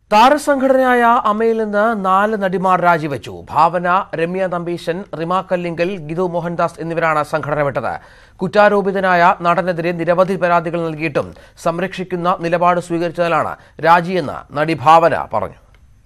താരസംഘടനയായ അമ്മയിൽ നിന്ന് നാല് നടിമാർ രാജിവെച്ചു ഭാവന രമ്യ നമ്പീശൻ റിമ കല്ലിങ്കൽ ഗിതു മോഹൻദാസ് എന്നിവരാണ് സംഘടന വിട്ടത് കുറ്റാരോപിതനായ നടനെതിരെ നിരവധി പരാതികൾ നൽകിയിട്ടും സംരക്ഷിക്കുന്ന നിലപാട് സ്വീകരിച്ചതിലാണ് രാജിയെന്ന് നടി ഭാവന പറഞ്ഞു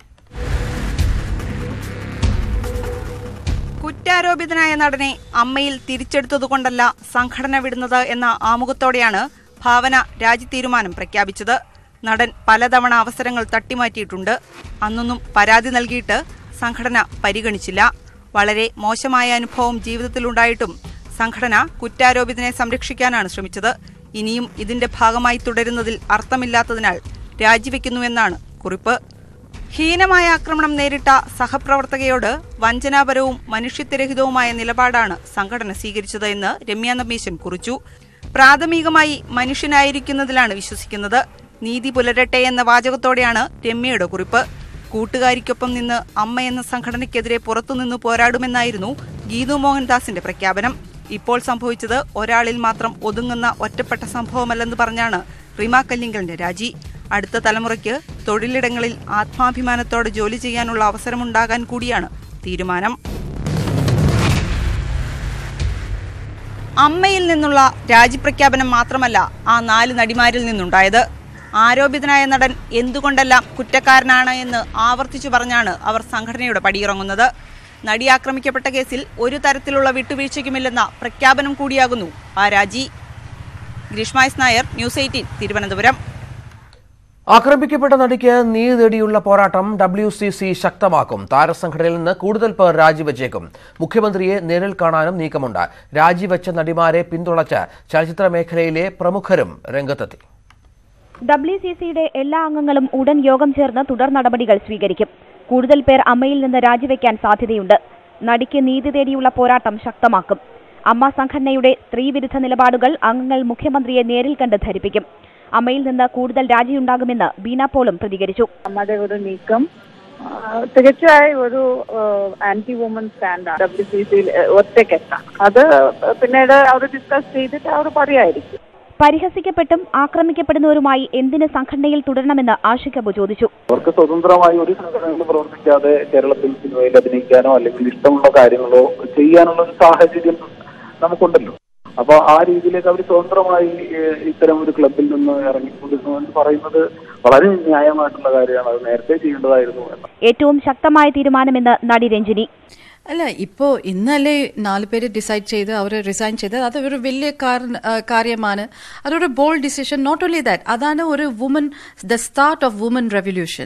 കുറ്റാരോപിതനായ നടനെ അമ്മയിൽ തിരിച്ചെടുത്തതുകൊണ്ടല്ല സംഘടന വിടുന്നത് എന്ന ആമുഖത്തോടെയാണ് ഭാവന രാജി തീരുമാനം പ്രഖ്യാപിച്ചത് നടൻ പലതവണ അവസരങ്ങൾ തട്ടിമാറ്റിയിട്ടുണ്ട് അന്നൊന്നും പരാതി നൽകിയിട്ട് സംഘടന പരിഗണിച്ചില്ല വളരെ മോശമായ അനുഭവം ജീവിതത്തിലുണ്ടായിട്ടും സംഘടന കുറ്റാരോപിതനെ സംരക്ഷിക്കാനാണ് ശ്രമിച്ചത് ഇനിയും ഇതിന്റെ ഭാഗമായി തുടരുന്നതിൽ അർത്ഥമില്ലാത്തതിനാൽ രാജിവെക്കുന്നുവെന്നാണ് കുറിപ്പ് ഹീനമായ ആക്രമണം നേരിട്ട സഹപ്രവർത്തകയോട് വഞ്ചനാപരവും മനുഷ്യത്വരഹിതവുമായ നിലപാടാണ് സംഘടന സ്വീകരിച്ചത് എന്ന് രമ്യ നമ്പീശൻ കുറിച്ചു പ്രാഥമികമായി മനുഷ്യനായിരിക്കുന്നതിലാണ് വിശ്വസിക്കുന്നത് നീതി പുലരട്ടെ എന്ന വാചകത്തോടെയാണ് രമ്യയുടെ കുറിപ്പ് കൂട്ടുകാരിക്കൊപ്പം നിന്ന് അമ്മ എന്ന സംഘടനയ്ക്കെതിരെ പുറത്തുനിന്ന് പോരാടുമെന്നായിരുന്നു ഗീതു മോഹൻദാസിന്റെ പ്രഖ്യാപനം ഇപ്പോൾ സംഭവിച്ചത് ഒരാളിൽ മാത്രം ഒതുങ്ങുന്ന ഒറ്റപ്പെട്ട സംഭവമല്ലെന്ന് പറഞ്ഞാണ് റിമ കല്ലിങ്കലിന്റെ രാജി അടുത്ത തലമുറയ്ക്ക് തൊഴിലിടങ്ങളിൽ ആത്മാഭിമാനത്തോടെ ജോലി ചെയ്യാനുള്ള അവസരമുണ്ടാകാൻ കൂടിയാണ് തീരുമാനം അമ്മയിൽ നിന്നുള്ള രാജിപ്രഖ്യാപനം മാത്രമല്ല ആ നാല് നടിമാരിൽ നിന്നുണ്ടായത് ആരോപിതനായ നടൻ എന്തുകൊണ്ടെല്ലാം കുറ്റക്കാരനാണ് എന്ന് ആവർത്തിച്ചു പറഞ്ഞാണ് അവർ സംഘടനയുടെ പടിയിറങ്ങുന്നത് നടി ആക്രമിക്കപ്പെട്ട കേസിൽ ഒരു തരത്തിലുള്ള വിട്ടുവീഴ്ചയ്ക്കുമില്ലെന്ന പ്രഖ്യാപനം കൂടിയാകുന്നു ആ രാജി ഗ്രീഷ്മായസ് നായർ ന്യൂസ് എയ്റ്റീൻ തിരുവനന്തപുരം ആക്രമിക്കപ്പെട്ട നടിക്ക് നീതി തേടിയുള്ള പോരാട്ടം ഡബ്ല്യു സി സി ശക്തമാക്കും താരസംഘടനയിൽ നിന്ന് കൂടുതൽ പേർ രാജിവെച്ചേക്കും മുഖ്യമന്ത്രിയെ നേരിൽ കാണാനും നീക്കമുണ്ട് രാജിവെച്ച നടിമാരെ പിന്തുണച്ച് ചലച്ചിത്ര മേഖലയിലെ പ്രമുഖരും രംഗത്തെത്തി ഡബ്ല്യു സി സിയുടെ എല്ലാ അംഗങ്ങളും ഉടൻ യോഗം ചേർന്ന് തുടർ നടപടികൾ സ്വീകരിക്കും കൂടുതൽ പേർ അമ്മയിൽ നിന്ന് രാജിവെക്കാൻ സാധ്യതയുണ്ട് നടിക്ക് നീതി തേടിയുള്ള പോരാട്ടം ശക്തമാക്കും അമ്മ സംഘടനയുടെ സ്ത്രീവിരുദ്ധ നിലപാടുകൾ അംഗങ്ങൾ മുഖ്യമന്ത്രിയെ നേരിൽ കണ്ട് ധരിപ്പിക്കും അമ്മയിൽ നിന്ന് കൂടുതൽ രാജിയുണ്ടാകുമെന്ന് ബീന പോളും പ്രതികരിച്ചു നമ്മുടെ ഒരു നീക്കം ആ, തികച്ചായി ഒരു ആന്റി വുമൻ സ്റ്റാൻഡാണ് ഡബ്ല്യു സി സിയിൽ ഒറ്റക്കെട്ടാണ് അത് പിന്നീട് അവർ ഡിസ്കസ് ചെയ്തിട്ട് അവർ പറയായിരിക്കും പരിഹസിക്കപ്പെട്ടും ആക്രമിക്കപ്പെടുന്നവരുമായി എന്തിന് സംഘടനയിൽ തുടരണമെന്ന് ആഷിഖബു ചോദിച്ചു അവർക്ക് സ്വതന്ത്രമായി ഒരു സംഘടനയിൽ പ്രവർത്തിക്കാതെ കേരളത്തിൽ സിനിമയിൽ അഭിനയിക്കാനോ അല്ലെങ്കിൽ ഇഷ്ടമുള്ള കാര്യങ്ങളോ ചെയ്യാനുള്ള ഒരു സാഹചര്യം നമുക്കുണ്ടല്ലോ അപ്പൊ ആ രീതിയിലേക്ക് അവർ സ്വതന്ത്രമായി ഏഹ്, ഇത്തരം ഒരു ക്ലബിൽ നിന്ന് ഇറങ്ങിക്കൊണ്ടിരുന്നു എന്ന് പറയുന്നത് വളരെ ന്യായമായിട്ടുള്ള കാര്യമാണ് അത് നേരത്തെ ചെയ്യേണ്ടതായിരുന്നു എന്ന് ഏറ്റവും ശക്തമായ തീരുമാനമെന്ന് നടി രഞ്ജിനി അല്ല ഇപ്പോൾ ഇന്നല്ലേ നാല് പേര് ഡിസൈഡ് ചെയ്ത് അവർ റിസൈൻ ചെയ്ത് അത് ഒരു വലിയ കാര- ആ, കാര്യമാണ് അതൊരു bold decision not only that അതാണ് ഒരു woman the start of woman revolution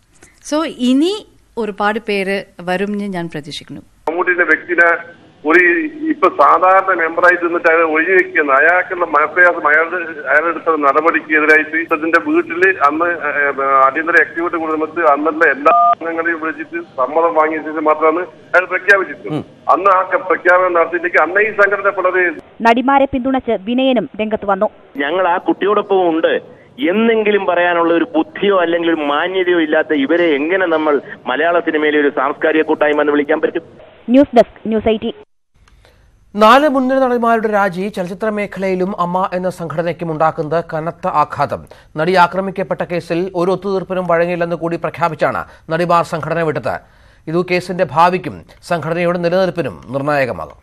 so ഇനി ഒരുപാട് പേര് വരും എന്ന് ഞാൻ പ്രതീക്ഷിക്കുന്നു മമ്മൂട്ടിന്റെ വ്യക്തിനെ ഒരു ഇപ്പൊ സാധാരണ മെമ്പറായിട്ട് നിന്നിട്ട് അയാൾ ഒഴിഞ്ഞു വെക്കുന്ന അയാൾക്കുള്ള മനപ്രയാസം അയാളുടെ അയാളെടുത്ത നടപടിക്ക് എതിരായിട്ട് ഇതിന്റെ വീട്ടില് അന്ന് ഏഹ്, അടിയന്തര ആക്ടിവിറ്റി കൊടുക്കുന്നത് അന്നുള്ള എല്ലാ അംഗങ്ങളെയും വിളിച്ചിട്ട് സമ്മതം വാങ്ങിയ ശേഷം മാത്രമാണ് അയാൾ പ്രഖ്യാപിച്ചത് അന്ന് ആ പ്രഖ്യാപനം നടത്തിയില്ലെങ്കിൽ അന്ന് ഈ സംഘടന വളരെ നടിമാരെ പിന്തുണച്ച് വിനയനും രംഗത്ത് വന്നു ഞങ്ങൾ ആ കുട്ടിയോടൊപ്പം ഉണ്ട് എന്നെങ്കിലും പറയാനുള്ള ഒരു ബുദ്ധിയോ അല്ലെങ്കിൽ ഒരു മാന്യതയോ ഇല്ലാത്ത ഇവരെ എങ്ങനെ നമ്മൾ മലയാള സിനിമയിലെ ഒരു സാംസ്കാരിക കൂട്ടായ്മ എന്ന് വിളിക്കാൻ പറ്റും ന്യൂസ് ഡെസ്ക് ന്യൂസ് എയ്റ്റി നാല് മുൻനിര നടിമാരുടെ രാജി ചലച്ചിത്ര മേഖലയിലും അമ്മ എന്ന സംഘടനയ്ക്കും ഉണ്ടാക്കുന്നത് കനത്ത ആഘാതം നടി ആക്രമിക്കപ്പെട്ട കേസിൽ ഒരു ഒത്തുതീർപ്പിനും വഴങ്ങില്ലെന്ന് കൂടി പ്രഖ്യാപിച്ചാണ് നടിമാർ സംഘടന വിട്ടത് ഇത് കേസിന്റെ ഭാവിക്കും സംഘടനയുടെ നിലനിൽപ്പിനും നിർണായകമാകും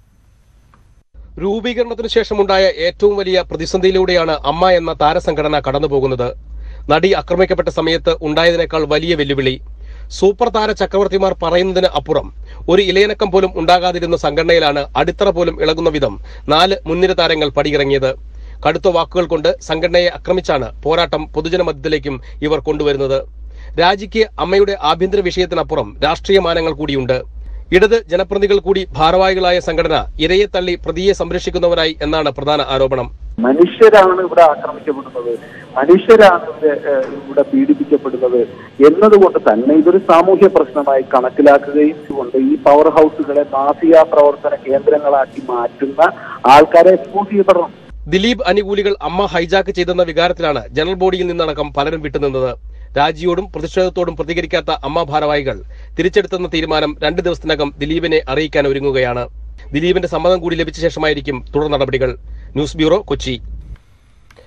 രൂപീകരണത്തിനു ശേഷമുണ്ടായ ഏറ്റവും വലിയ പ്രതിസന്ധിയിലൂടെയാണ് അമ്മ എന്ന താരസംഘടന കടന്നുപോകുന്നത് നടി ആക്രമിക്കപ്പെട്ട സമയത്ത് ഉണ്ടായതിനേക്കാൾ വലിയ വെല്ലുവിളി സൂപ്പർ താര ചക്രവർത്തിമാർ പറയുന്നതിന് അപ്പുറം ഒരു ഇലയനക്കം പോലും ഉണ്ടാകാതിരുന്ന സംഘടനയിലാണ് അടിത്തറ പോലും ഇളകുന്ന വിധം നാല് മുൻനിര താരങ്ങൾ പടിയിറങ്ങിയത് കടുത്ത വാക്കുകൾ കൊണ്ട് സംഘടനയെ ആക്രമിച്ചാണ് പോരാട്ടം പൊതുജന മധ്യത്തിലേക്കും ഇവർ കൊണ്ടുവരുന്നത് രാജിക്ക് അമ്മയുടെ ആഭ്യന്തര വിഷയത്തിനപ്പുറം രാഷ്ട്രീയ മാനങ്ങൾ കൂടിയുണ്ട് ഇടത് ജനപ്രതിനിധികൾ കൂടി ഭാരവാഹികളായ സംഘടന ഇരയെ തള്ളി പ്രതിയെ സംരക്ഷിക്കുന്നവരായി എന്നാണ് പ്രധാന ആരോപണം മനുഷ്യരാണ് ഇവിടെ ആക്രമിക്കപ്പെടുന്നത് മനുഷ്യരാണ് ഇവിടെ ഏഹ്, ഇവിടെ പീഡിപ്പിക്കപ്പെടുന്നത് എന്നതുകൊണ്ട് തന്നെ ഇതൊരു സാമൂഹ്യ പ്രശ്നമായി കണക്കിലാക്കുകയും കൊണ്ട് ഈ പവർ ഹൗസുകളെ മാഫിയ പ്രവർത്തന കേന്ദ്രങ്ങളാക്കി മാറ്റുന്ന ആൾക്കാരെ എക്സ്പോസ് ചെയ്യപ്പെടണം ദിലീപ് അനുകൂലികൾ അമ്മ ഹൈജാക്ക് ചെയ്തെന്ന വികാരത്തിലാണ് ജനറൽ ബോഡിയിൽ നിന്നടക്കം പലരും വിട്ടുനിന്നത് രാജിയോടും പ്രതിഷേധത്തോടും പ്രതികരിക്കാത്ത അമ്മ ഭാരവാഹികൾ തിരിച്ചെടുത്തെന്ന തീരുമാനം രണ്ട് ദിവസത്തിനകം ദിലീപിനെ അറിയിക്കാൻ ഒരുങ്ങുകയാണ് ദിലീപിന്റെ സമ്മതം കൂടി ലഭിച്ച ശേഷമായിരിക്കും തുടർ നടപടികൾ ന്യൂസ് ബ്യൂറോ കൊച്ചി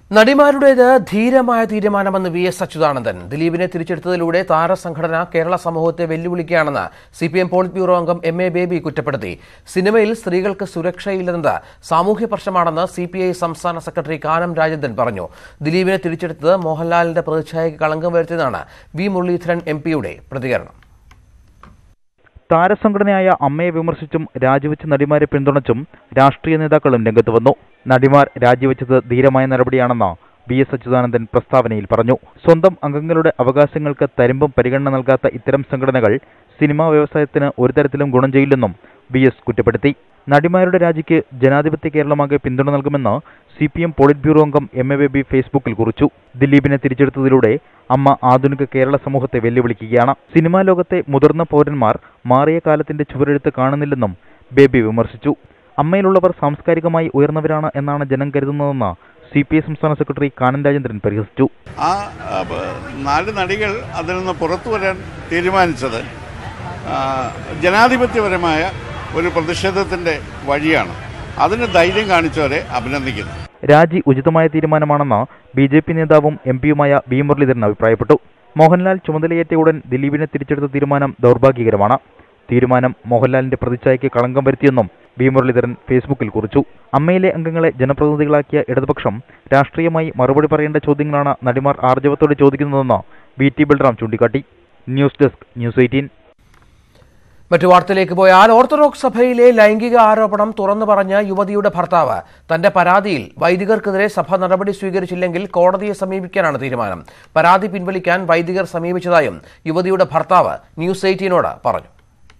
നടിമാരുടേത് ധീരമായ തീരുമാനമെന്ന് വി എസ് അച്യുതാനന്ദൻ ദിലീപിനെ തിരിച്ചെടുത്തതിലൂടെ താരസംഘടന കേരള സമൂഹത്തെ വെല്ലുവിളിക്കുകയാണെന്ന് C P M polit bureau അംഗം എം എ ബേബി കുറ്റപ്പെടുത്തി സിനിമയിൽ സ്ത്രീകൾക്ക് സുരക്ഷയില്ലെന്നത് സാമൂഹ്യ പ്രശ്നമാണെന്ന് സി പി ഐ സംസ്ഥാന സെക്രട്ടറി കാനം രാജേന്ദ്രൻ പറഞ്ഞു ദിലീപിനെ തിരിച്ചെടുത്തത് മോഹൻലാലിന്റെ പ്രതിച്ഛായയ്ക്ക് കളങ്കം വരുത്തിയതാണ് വി മുരളീധരൻ എം പിയുടെ പ്രതികരണം താരസംഘടനയായ അമ്മയെ വിമർശിച്ചും രാജിവെച്ച നടിമാരെ പിന്തുണച്ചും രാഷ്ട്രീയ നേതാക്കളും രംഗത്ത് വന്നു നടിമാർ രാജിവെച്ചത് ധീരമായ നടപടിയാണെന്ന് വി എസ് അച്യുതാനന്ദൻ പ്രസ്താവനയിൽ പറഞ്ഞു സ്വന്തം അംഗങ്ങളുടെ അവകാശങ്ങൾക്ക് തരുമ്പം പരിഗണന നൽകാത്ത ഇത്തരം സംഘടനകൾ സിനിമാ വ്യവസായത്തിന് ഒരു തരത്തിലും ഗുണം ചെയ്യില്ലെന്നും വി എസ് കുറ്റപ്പെടുത്തി നടിമാരുടെ രാജിക്ക് ജനാധിപത്യ കേരളമാകെ പിന്തുണ നൽകുമെന്ന് C P M polit bureau അംഗം എം എ ബേബി ഫേസ്ബുക്കിൽ കുറിച്ചു ദിലീപിനെ തിരിച്ചെടുത്തതിലൂടെ അമ്മ ആധുനിക കേരള സമൂഹത്തെ വെല്ലുവിളിക്കുകയാണ് സിനിമാ ലോകത്തെ മുതിർന്ന പൗരന്മാർ മാറിയ കാലത്തിന്റെ ചുവരെഴുത്ത് കാണുന്നില്ലെന്നും ബേബി വിമർശിച്ചു അമ്മയിലുള്ളവർ സാംസ്കാരികമായി ഉയർന്നവരാണ് എന്നാണ് ജനം കരുതുന്നതെന്ന് സി പി ഐ സംസ്ഥാന സെക്രട്ടറി കാനൻ രാജേന്ദ്രൻ പരിഹസിച്ചു ആ ആ, ബ- നാല് നടികൾ അതിൽ നിന്ന് പുറത്തു വരാൻ തീരുമാനിച്ചത് ആ, ജനാധിപത്യപരമായ ഒരു പ്രതിഷേധത്തിൻ്റെ വഴിയാണ് അതിന് ധൈര്യം കാണിച്ചവരെ അഭിനന്ദിക്കുന്നു രാജി ഉചിതമായ തീരുമാനമാണെന്ന് ബി ജെ പി നേതാവും എം പിയുമായ വി മുരളീധരൻ അഭിപ്രായപ്പെട്ടു മോഹൻലാൽ ചുമതലയേറ്റ ഉടൻ ദിലീപിനെ തിരിച്ചെടുത്ത തീരുമാനം ദൗർഭാഗ്യകരമാണ് തീരുമാനം മോഹൻലാലിന്റെ പ്രതിച്ഛായയ്ക്ക് കളങ്കം വരുത്തിയെന്നും വി മുരളീധരൻ ഫേസ്ബുക്കിൽ കുറിച്ചു അമ്മയിലെ അംഗങ്ങളെ ജനപ്രതിനിധികളാക്കിയ ഇടതുപക്ഷം രാഷ്ട്രീയമായി മറുപടി പറയേണ്ട ചോദ്യങ്ങളാണ് നടിമാർ ആർജവത്തോടെ ചോദിക്കുന്നതെന്ന് വി ടി ബൽറാം ചൂണ്ടിക്കാട്ടി ന്യൂസ് ഡെസ്ക് ന്യൂസ് എയ്റ്റീൻ മറ്റു വാർത്തയിലേക്ക് പോയാൽ ഓർത്തഡോക്സ് സഭയിലെ ലൈംഗിക ആരോപണം തുറന്നു പറഞ്ഞ യുവതിയുടെ ഭർത്താവ് തന്റെ പരാതിയിൽ വൈദികർക്കെതിരെ സഭ നടപടി സ്വീകരിച്ചില്ലെങ്കിൽ കോടതിയെ സമീപിക്കാനാണ് തീരുമാനം പരാതി പിൻവലിക്കാൻ വൈദികർ സമീപിച്ചതായും യുവതിയുടെ ഭർത്താവ് ന്യൂസ് എയ്റ്റീനോട് പറഞ്ഞു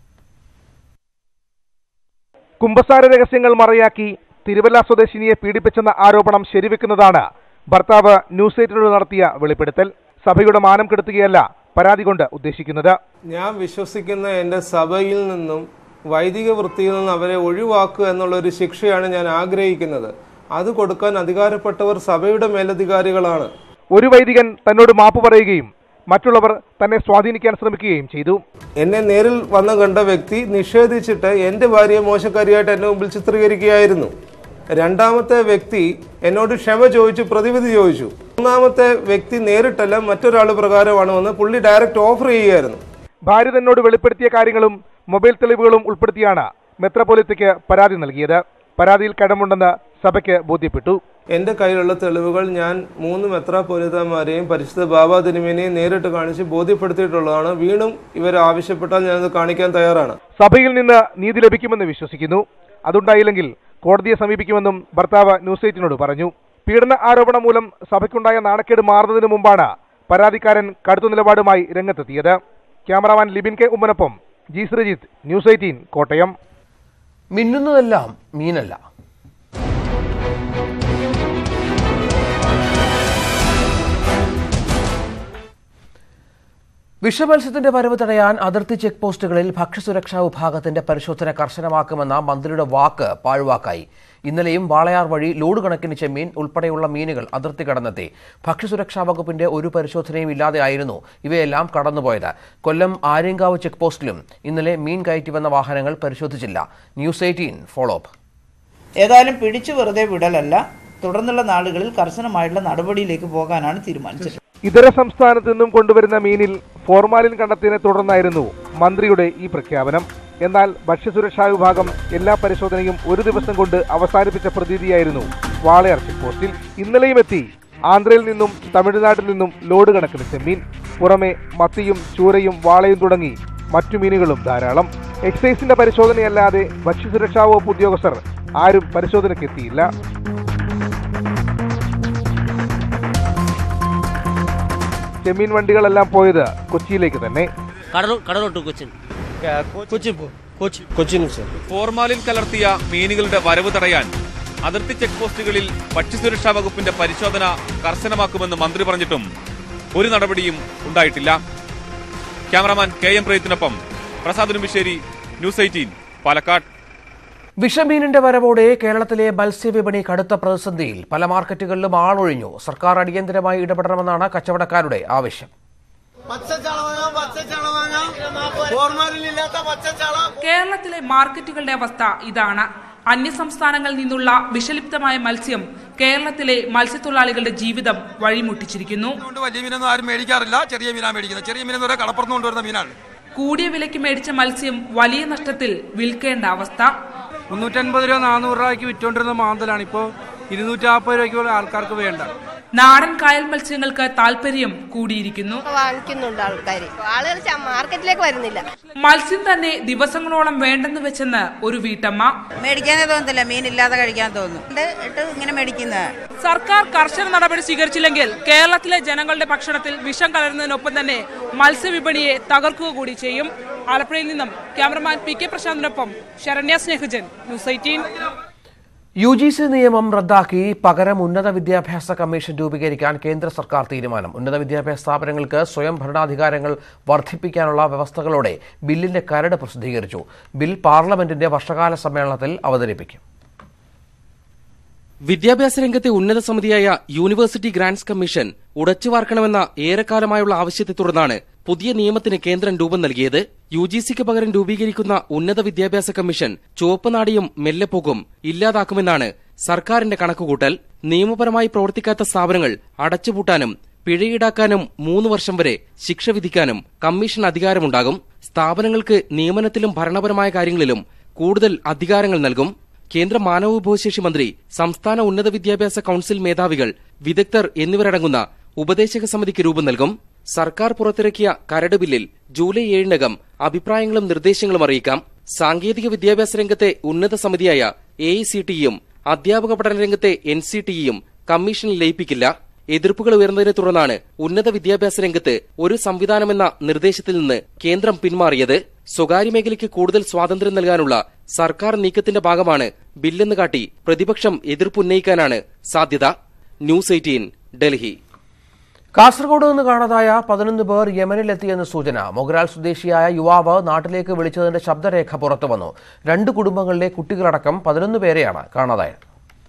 കുമ്പസാര രഹസ്യങ്ങൾ മറയാക്കി തിരുവല്ല സ്വദേശിനിയെ പീഡിപ്പിച്ചെന്ന ആരോപണം ശരിവെക്കുന്നതാണ് ഭർത്താവ് ന്യൂസ് എയ്റ്റിനോട് നടത്തിയ വെളിപ്പെടുത്തൽ സഭയുടെ മാനം കെടുത്തുകയല്ല പരാതി കൊണ്ട് ഉദ്ദേശിക്കുന്നത് ഞാൻ വിശ്വസിക്കുന്ന എൻ്റെ സഭയിൽ നിന്നും വൈദിക വൃത്തിയിൽ നിന്ന് അവരെ ഒഴിവാക്കുക എന്നുള്ള ഒരു ശിക്ഷയാണ് ഞാൻ ആഗ്രഹിക്കുന്നത് അത് കൊടുക്കാൻ അധികാരപ്പെട്ടവർ സഭയുടെ മേലധികാരികളാണ് ഒരു വൈദികൻ തന്നോട് മാപ്പ് പറയുകയും മറ്റുള്ളവർ തന്നെ സ്വാധീനിക്കാൻ ശ്രമിക്കുകയും ചെയ്തു എന്നെ നേരിൽ വന്ന് കണ്ട വ്യക്തി നിഷേധിച്ചിട്ട് എൻ്റെ ഭാര്യയെ മോശക്കാരിയായിട്ട് എന്നെ മുമ്പിൽ ചിത്രീകരിക്കുകയായിരുന്നു രണ്ടാമത്തെ വ്യക്തി എന്നോട് ക്ഷമ ചോദിച്ചു പ്രതിവിധി ചോദിച്ചു മൂന്നാമത്തെ വ്യക്തി നേരിട്ടല്ല മറ്റൊരാൾ പ്രകാരമാണ് വന്ന് പുള്ളി ഡയറക്റ്റ് ഓഫർ ചെയ്യുകയായിരുന്നു ഭാര്യ തന്നോട് വെളിപ്പെടുത്തിയ കാര്യങ്ങളും മൊബൈൽ തെളിവുകളും ഉൾപ്പെടുത്തിയാണ് മെത്രപോലിത്തയ്ക്ക് പരാതി നൽകിയത് പരാതിയിൽ കടമുണ്ടെന്ന് സഭയ്ക്ക് ബോധ്യപ്പെട്ടു എൻ്റെ കയ്യിലുള്ള തെളിവുകൾ ഞാൻ മൂന്ന് മെത്രാപോലിത്തമാരെയും പരിശുദ്ധ ബാബാ തിരുമേനെയും നേരിട്ട് കാണിച്ച് ബോധ്യപ്പെടുത്തിയിട്ടുള്ളതാണ് വീണ്ടും ഇവർ ആവശ്യപ്പെട്ടാൽ ഞാനത് കാണിക്കാൻ തയ്യാറാണ് സഭയിൽ നിന്ന് നീതി ലഭിക്കുമെന്ന് വിശ്വസിക്കുന്നു അതുണ്ടായില്ലെങ്കിൽ കോടതിയെ സമീപിക്കുമെന്നും ഭർത്താവ് ന്യൂസ് എയ്റ്റിനോട് പറഞ്ഞു പീഡന ആരോപണം മൂലം സഭയ്ക്കുണ്ടായ നാണക്കേട് മാറുന്നതിന് മുമ്പാണ് പരാതിക്കാരൻ കടുത്ത നിലപാടുമായി രംഗത്തെത്തിയത് ക്യാമറാമാൻ ലിബിൻ കെ ഉമ്മനൊപ്പം G Sreejith news eighteen Kottayam മിന്നുന്നതെല്ലാം മീനല്ല വിഷമത്സ്യത്തിന്റെ വരവ് തടയാൻ അതിർത്തി ചെക്ക് പോസ്റ്റുകളിൽ ഭക്ഷ്യസുരക്ഷാ വിഭാഗത്തിന്റെ പരിശോധന കർശനമാക്കുമെന്ന മന്ത്രിയുടെ വാക്ക് പാഴ്വാക്കായി ഇന്നലെയും വാളയാർ വഴി ലോഡ് കണക്കിന് ചെമ്മീൻ ഉൾപ്പെടെയുള്ള മീനുകൾ അതിർത്തി കടന്നെത്തി ഭക്ഷ്യസുരക്ഷാ വകുപ്പിന്റെ ഒരു പരിശോധനയും ഇല്ലാതെയായിരുന്നു ഇവയെല്ലാം കടന്നുപോയത് കൊല്ലം ആര്യങ്കാവ് ചെക്ക് പോസ്റ്റിലും ഇന്നലെ മീൻ കയറ്റി വന്ന വാഹനങ്ങൾ പരിശോധിച്ചില്ല ന്യൂസ് എയ്റ്റീൻ ഫോളോ അപ്പ് ഏതായാലും പിടിച്ചു വെറുതെ വിടലല്ല തുടർന്നുള്ള നാളുകളിൽ കർശനമായിട്ടുള്ള നടപടിയിലേക്ക് പോകാനാണ് തീരുമാനിച്ചത് ഇതര സംസ്ഥാനത്തു നിന്നും കൊണ്ടുവരുന്ന മീനിൽ ഫോർമാലിൻ കണ്ടെത്തിയതിനെ തുടർന്നായിരുന്നു മന്ത്രിയുടെ ഈ പ്രഖ്യാപനം എന്നാൽ ഭക്ഷ്യസുരക്ഷാ വിഭാഗം എല്ലാ പരിശോധനയും ഒരു ദിവസം കൊണ്ട് അവസാനിപ്പിച്ച പ്രതീതിയായിരുന്നു വാളയാർ ചെക്ക് പോസ്റ്റിൽ ഇന്നലെയും എത്തി ആന്ധ്രയിൽ നിന്നും തമിഴ്നാട്ടിൽ നിന്നും ലോഡ് കണക്കിന് ചെമ്മീൻ പുറമെ മത്തിയും ചൂരയും വാളയും തുടങ്ങി മറ്റു മീനുകളും ധാരാളം എക്സൈസിന്റെ പരിശോധനയല്ലാതെ ഭക്ഷ്യസുരക്ഷാ വകുപ്പ് ഉദ്യോഗസ്ഥർ ആരും പരിശോധനയ്ക്ക് എത്തിയില്ല ചെമ്മീൻ വണ്ടികളെല്ലാം പോയത് കൊച്ചിയിലേക്ക് തന്നെ കടലോട്ട് കൊച്ചിൻ കൊച്ചിൻ കൊച്ചി കൊച്ചിൻ ഫോർമാലിൻ കലർത്തിയ മീനുകളുടെ വരവ് തടയാൻ അതിർത്തി ചെക്ക് പോസ്റ്റുകളിൽ ഭക്ഷ്യസുരക്ഷാ വകുപ്പിന്റെ പരിശോധന കർശനമാക്കുമെന്ന് മന്ത്രി പറഞ്ഞിട്ടും ഒരു നടപടിയും ഉണ്ടായിട്ടില്ല ക്യാമറാമാൻ കെ എം പ്രയത്തിനൊപ്പം പ്രസാദ് ഉരുമ്പിശ്ശേരി ന്യൂസ് എയ്റ്റീൻ പാലക്കാട് വിഷമീനിന്റെ വരവോടെ കേരളത്തിലെ മത്സ്യവിപണി കടുത്ത പ്രതിസന്ധിയിൽ പല മാർക്കറ്റുകളിലും ആളൊഴിഞ്ഞു സർക്കാർ അടിയന്തരമായി ഇടപെടണമെന്നാണ് കച്ചവടക്കാരുടെ ആവശ്യം കേരളത്തിലെ മാർക്കറ്റുകളുടെ അവസ്ഥ ഇതാണ് അന്യസംസ്ഥാനങ്ങളിൽ നിന്നുള്ള വിഷലിപ്തമായ മത്സ്യം കേരളത്തിലെ മത്സ്യത്തൊഴിലാളികളുടെ ജീവിതം വഴിമുട്ടിച്ചിരിക്കുന്നു കൊണ്ട് വലിയ മീനൊന്നും ആരും മേടിക്കാറില്ല ചെറിയ മീനാണ് മേടിക്കുന്നത് ചെറിയ മീനെന്ന് പറയാൻ കടപ്പുറത്ത് കൊണ്ടുവരുന്ന മീനാണ് കൂടിയ വിലയ്ക്ക് മേടിച്ച മത്സ്യം വലിയ നഷ്ടത്തിൽ വിൽക്കേണ്ട അവസ്ഥ മുന്നൂറ്റൻപത് രൂപ നാനൂറ് രൂപയ്ക്ക് വിറ്റുകൊണ്ടിരുന്ന മാന്തലാണ് ഇപ്പോൾ ഇരുന്നൂറ്റാപ്പത് രൂപയ്ക്ക് പോലും ആൾക്കാർക്ക് വേണ്ട നാടൻ കായൽ മത്സ്യങ്ങൾക്ക് താല്പര്യം കൂടിയിരിക്കുന്നു വാങ്ങിക്കുന്നുണ്ട് ആൾക്കാർ ആളുകൾ ച- മാർക്കറ്റിലേക്ക് വരുന്നില്ല മത്സ്യം തന്നെ ദിവസങ്ങളോളം വേണ്ടെന്ന് വെച്ചെന്ന് ഒരു വീട്ടമ്മ മേടിക്കാനേ തോന്നത്തില്ല മീനില്ലാതെ കഴിക്കാൻ തോന്നും ഇത് ഇട്ട് ഇങ്ങനെ മേടിക്കുന്നത് സർക്കാർ കർശന നടപടി സ്വീകരിച്ചില്ലെങ്കിൽ കേരളത്തിലെ ജനങ്ങളുടെ ഭക്ഷണത്തിൽ വിഷം കലരുന്നതിനൊപ്പം തന്നെ മത്സ്യവിപണിയെ തകർക്കുക കൂടി ചെയ്യും ആലപ്പുഴയിൽ നിന്നും ക്യാമറമാൻ പി കെ പ്രശാന്തിനൊപ്പം Saranya Snehajan news eighteen U G C നിയമം റദ്ദാക്കി പകരം ഉന്നത വിദ്യാഭ്യാസ കമ്മീഷൻ രൂപീകരിക്കാൻ കേന്ദ്ര സർക്കാർ തീരുമാനം ഉന്നത വിദ്യാഭ്യാസ സ്ഥാപനങ്ങൾക്ക് സ്വയം ഭരണാധികാരങ്ങൾ വർദ്ധിപ്പിക്കാനുള്ള വ്യവസ്ഥകളോടെ ബില്ലിന്റെ കരട് പ്രസിദ്ധീകരിച്ചു ബിൽ പാർലമെന്റിന്റെ വർഷകാല സമ്മേളനത്തിൽ അവതരിപ്പിക്കും വിദ്യാഭ്യാസ രംഗത്തെ ഉന്നത സമിതിയായ യൂണിവേഴ്സിറ്റി ഗ്രാന്റ്സ് കമ്മീഷൻ ഉടച്ചുവാർക്കണമെന്ന ഏറെക്കാലമായുള്ള ആവശ്യത്തെ തുടർന്നാണ് പുതിയ നിയമത്തിന് കേന്ദ്രം രൂപം നൽകിയത് യു ജി സിക്ക് പകരം രൂപീകരിക്കുന്ന ഉന്നത വിദ്യാഭ്യാസ കമ്മീഷൻ ചുവപ്പ് നാടിയും മെല്ലെപ്പോക്കും ഇല്ലാതാക്കുമെന്നാണ് സർക്കാരിന്റെ കണക്കുകൂട്ടൽ നിയമപരമായി പ്രവർത്തിക്കാത്ത സ്ഥാപനങ്ങൾ അടച്ചുപൂട്ടാനും പിഴയീടാക്കാനും മൂന്ന് വർഷം വരെ ശിക്ഷ വിധിക്കാനും കമ്മീഷൻ അധികാരമുണ്ടാകും സ്ഥാപനങ്ങൾക്ക് നിയമനത്തിലും ഭരണപരമായ കാര്യങ്ങളിലും കൂടുതൽ അധികാരങ്ങൾ നൽകും കേന്ദ്ര മാനവവിഭവശേഷി മന്ത്രി സംസ്ഥാന ഉന്നത വിദ്യാഭ്യാസ കൌൺസിൽ മേധാവികൾ വിദഗ്ധർ എന്നിവരടങ്ങുന്ന ഉപദേശക സമിതിക്ക് രൂപം നൽകും സർക്കാർ പുറത്തിറക്കിയ കരട് ബില്ലിൽ ജൂലൈ ഏഴിനകം അഭിപ്രായങ്ങളും നിർദ്ദേശങ്ങളും അറിയിക്കാം സാങ്കേതിക വിദ്യാഭ്യാസ രംഗത്തെ ഉന്നത സമിതിയായ എ ഐ സി ടിയും അധ്യാപക പഠന രംഗത്തെ എൻ സി ടിയും കമ്മീഷനിൽ ലയിപ്പിക്കില്ല എതിർപ്പുകൾ ഉയർന്നതിനെ തുടർന്നാണ് ഉന്നത വിദ്യാഭ്യാസ രംഗത്ത് ഒരു സംവിധാനമെന്ന നിർദ്ദേശത്തിൽ നിന്ന് കേന്ദ്രം പിന്മാറിയത് സ്വകാര്യ മേഖലയ്ക്ക് കൂടുതൽ സ്വാതന്ത്ര്യം നൽകാനുള്ള സർക്കാർ നീക്കത്തിന്റെ ഭാഗമാണ് ബില്ലെന്ന് കാട്ടി പ്രതിപക്ഷം എതിർപ്പുന്നയിക്കാനാണ് സാധ്യത ന്യൂസ് എയ്റ്റീൻ ഡൽഹി കാസർഗോഡ് നിന്ന് കാണാതായ പതിനൊന്ന് പേർ യമനിലെത്തിയെന്ന് സൂചന മൊഗ്രാൽ സ്വദേശിയായ യുവാവ് നാട്ടിലേക്ക് വിളിച്ചതിന്റെ ശബ്ദരേഖ പുറത്തുവന്നു രണ്ട് കുടുംബങ്ങളിലെ കുട്ടികളടക്കം പതിനൊന്ന് പേരെയാണ് കാണാതായത്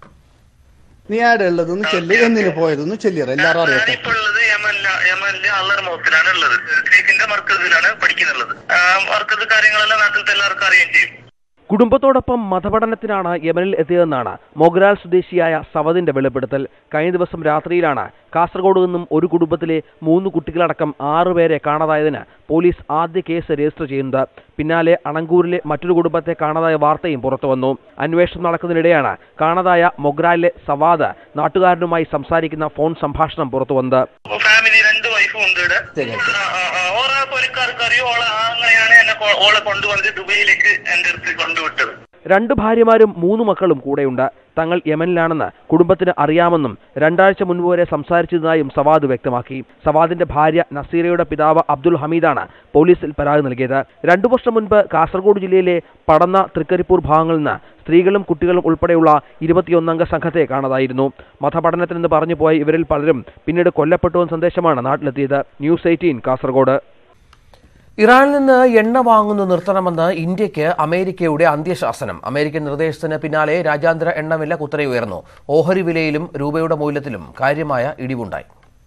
നീ ആടെ ഉള്ളതൊന്ന് ചെല്ലി എന്നിന് പോയതൊന്ന് ചെല്ലിയറ എല്ലാരും അറിയട്ടെ യമനിലെ അള്ളർ മൗത്തിലാണ് ഉള്ളത് ഗ്രീക്കിന്റെ മർക്കസിലാണ് പഠിക്കുന്നുള്ളത് ആ, മർക്കസ് കാര്യങ്ങളെല്ലാം നാട്ടിലത്തെ എല്ലാവർക്കും അറിയുകയും ചെയ്യും കുടുംബത്തോടൊപ്പം മതപഠനത്തിനാണ് യമനിൽ എത്തിയതെന്നാണ് മൊഗ്രാൽ സ്വദേശിയായ സവദിന്റെ വെളിപ്പെടുത്തൽ കഴിഞ്ഞ ദിവസം രാത്രിയിലാണ് കാസർഗോഡ് നിന്നും ഒരു കുടുംബത്തിലെ മൂന്ന് കുട്ടികളടക്കം ആറുപേരെ കാണാതായതിന് പോലീസ് ആദ്യ കേസ് രജിസ്റ്റർ ചെയ്യുന്നത് പിന്നാലെ അണങ്കൂരിലെ മറ്റൊരു കുടുംബത്തെ കാണാതായ വാർത്തയും പുറത്തുവന്നു അന്വേഷണം നടക്കുന്നതിനിടെയാണ് കാണാതായ മൊഗ്രാലിലെ സവാദ് നാട്ടുകാരനുമായി സംസാരിക്കുന്ന ഫോൺ സംഭാഷണം പുറത്തുവന്നത് ഫാമിലി രണ്ട് വൈഫും ഉണ്ട് ഇവിടെ ആ, ആ, ആ. ഓരോ പൊലിക്കാർക്ക് അറിയോ ഓളെ അങ്ങനെയാണ് എന്നെ കൊ- ഓളെ കൊണ്ടുവന്നിട്ട് ദുബൈയിലേക്ക് എന്റെ അടുത്ത് കൊണ്ടുവിട്ടത് രണ്ട് ഭാര്യമാരും മൂന്ന് മക്കളും കൂടെയുണ്ട് തങ്ങൾ യമനിലാണെന്ന് കുടുംബത്തിന് അറിയാമെന്നും രണ്ടാഴ്ച മുൻപ് വരെ സംസാരിച്ചതായും സവാദ് വ്യക്തമാക്കി സവാദിന്റെ ഭാര്യ നസീറയുടെ പിതാവ് അബ്ദുൽ ഹമീദാണ് പോലീസിൽ പരാതി നൽകിയത് രണ്ടു വർഷം മുൻപ് കാസർഗോഡ് ജില്ലയിലെ പടന്ന തൃക്കരിപ്പൂർ ഭാഗങ്ങളിൽ നിന്ന് സ്ത്രീകളും കുട്ടികളും ഉൾപ്പെടെയുള്ള ഇരുപത്തിയൊന്നംഗ സംഘത്തെ കാണാതായിരുന്നു മതപഠനത്തിനെന്ന് പറഞ്ഞു പോയ ഇവരിൽ പലരും പിന്നീട് കൊല്ലപ്പെട്ടുവെന്ന സന്ദേശമാണ് നാട്ടിലെത്തിയത് ന്യൂസ് എയ്റ്റീൻ കാസർഗോഡ് ഇറാനിൽ നിന്ന് എണ്ണ വാങ്ങുന്നത് നിർത്തണമെന്ന് ഇന്ത്യയ്ക്ക് അമേരിക്കയുടെ അന്ത്യശാസനം അമേരിക്കൻ നിർദ്ദേശത്തിന് പിന്നാലെ രാജ്യാന്തര എണ്ണവില കുത്തനെ ഉയർന്നു ഓഹരി വിലയിലും രൂപയുടെ മൂല്യത്തിലും കാര്യമായ ഇടിവുണ്ടായി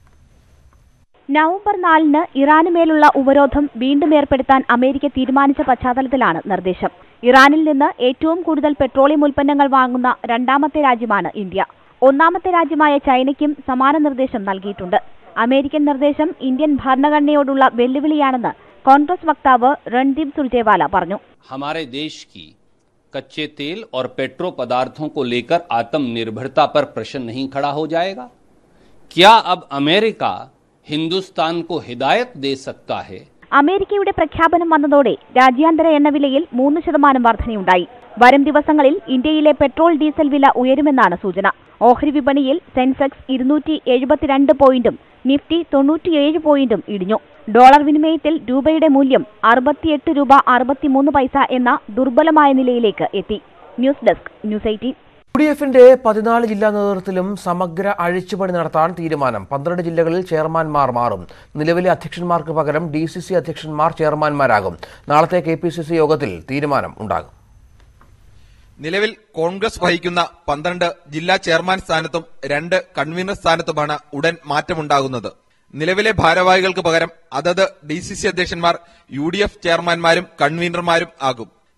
നവംബർ നാലിന് ഇറാന് മേലുള്ള ഉപരോധം വീണ്ടും ഏർപ്പെടുത്താൻ അമേരിക്ക തീരുമാനിച്ച പശ്ചാത്തലത്തിലാണ് നിർദ്ദേശം ഇറാനിൽ നിന്ന് ഏറ്റവും കൂടുതൽ പെട്രോളിയം ഉൽപ്പന്നങ്ങൾ വാങ്ങുന്ന രണ്ടാമത്തെ രാജ്യമാണ് ഇന്ത്യ ഒന്നാമത്തെ രാജ്യമായ ചൈനയ്ക്കും സമാന നിർദ്ദേശം നൽകിയിട്ടുണ്ട് അമേരിക്കൻ നിർദ്ദേശം ഇന്ത്യൻ ഭരണഘടനയോടുള്ള വെല്ലുവിളിയാണെന്ന് കോൺഗ്രസ് വക്താവ് രൺദീപ് സുർജേവാല പറഞ്ഞു हमारे देश की कच्चे तेल और पेट्रो पदार्थों को लेकर आत्मनिर्भरता पर प्रश्न नहीं खड़ा हो जाएगा क्या अब अमेरिका हिंदुस्तान को हिदायत दे सकता है അമേരിക്കയുടെ പ്രഖ്യാപനം വന്നതോടെ രാജ്യാന്തര എണ്ണവിലയിൽ മൂന്ന് ശതമാനം വർധനയുണ്ടായി വരും ദിവസങ്ങളിൽ ഇന്ത്യയിലെ പെട്രോൾ ഡീസൽ വില ഉയരുമെന്നാണ് സൂചന ഓഹരി വിപണിയിൽ സെൻസെക്സ് ഇരുന്നൂറ്റി എഴുപത്തിരണ്ട് പോയിന്റും നിഫ്റ്റി തൊണ്ണൂറ്റിയേഴ് പോയിന്റും ഇടിഞ്ഞു ഡോളർ വിനിമയത്തിൽ രൂപയുടെ മൂല്യം അറുപത്തിയെട്ട് രൂപ അറുപത്തിമൂന്ന് പൈസ എന്ന ദുർബലമായ നിലയിലേക്ക് എത്തി news desk news eighteen U D എഫിന്റെ പതിനാല് ജില്ലാ നേതൃത്വത്തിലും സമഗ്ര അഴിച്ചുപണി നടത്താൻ തീരുമാനം പന്ത്രണ്ട് ജില്ലകളിൽ ചെയർമാൻമാർ മാറും നിലവിലെ അധ്യക്ഷന്മാർക്ക് പകരം ഡി സി സി അധ്യക്ഷന്മാർ ചെയർമാൻമാരാകും നാളത്തെ കെ പി സി സി യോഗത്തിൽ തീരുമാനം ഉണ്ടാകും നിലവിൽ കോൺഗ്രസ് വഹിക്കുന്ന പന്ത്രണ്ട് ജില്ലാ ചെയർമാൻ സ്ഥാനത്തും രണ്ട് കൺവീനർ സ്ഥാനത്തുമാണ് ഉടൻ മാറ്റമുണ്ടാകുന്നത് നിലവിലെ ഭാരവാഹികൾക്ക് പകരം അതത് ഡി സി സി അധ്യക്ഷന്മാർ യു ഡി എഫ് ചെയർമാൻമാരും കൺവീനർമാരും ആകും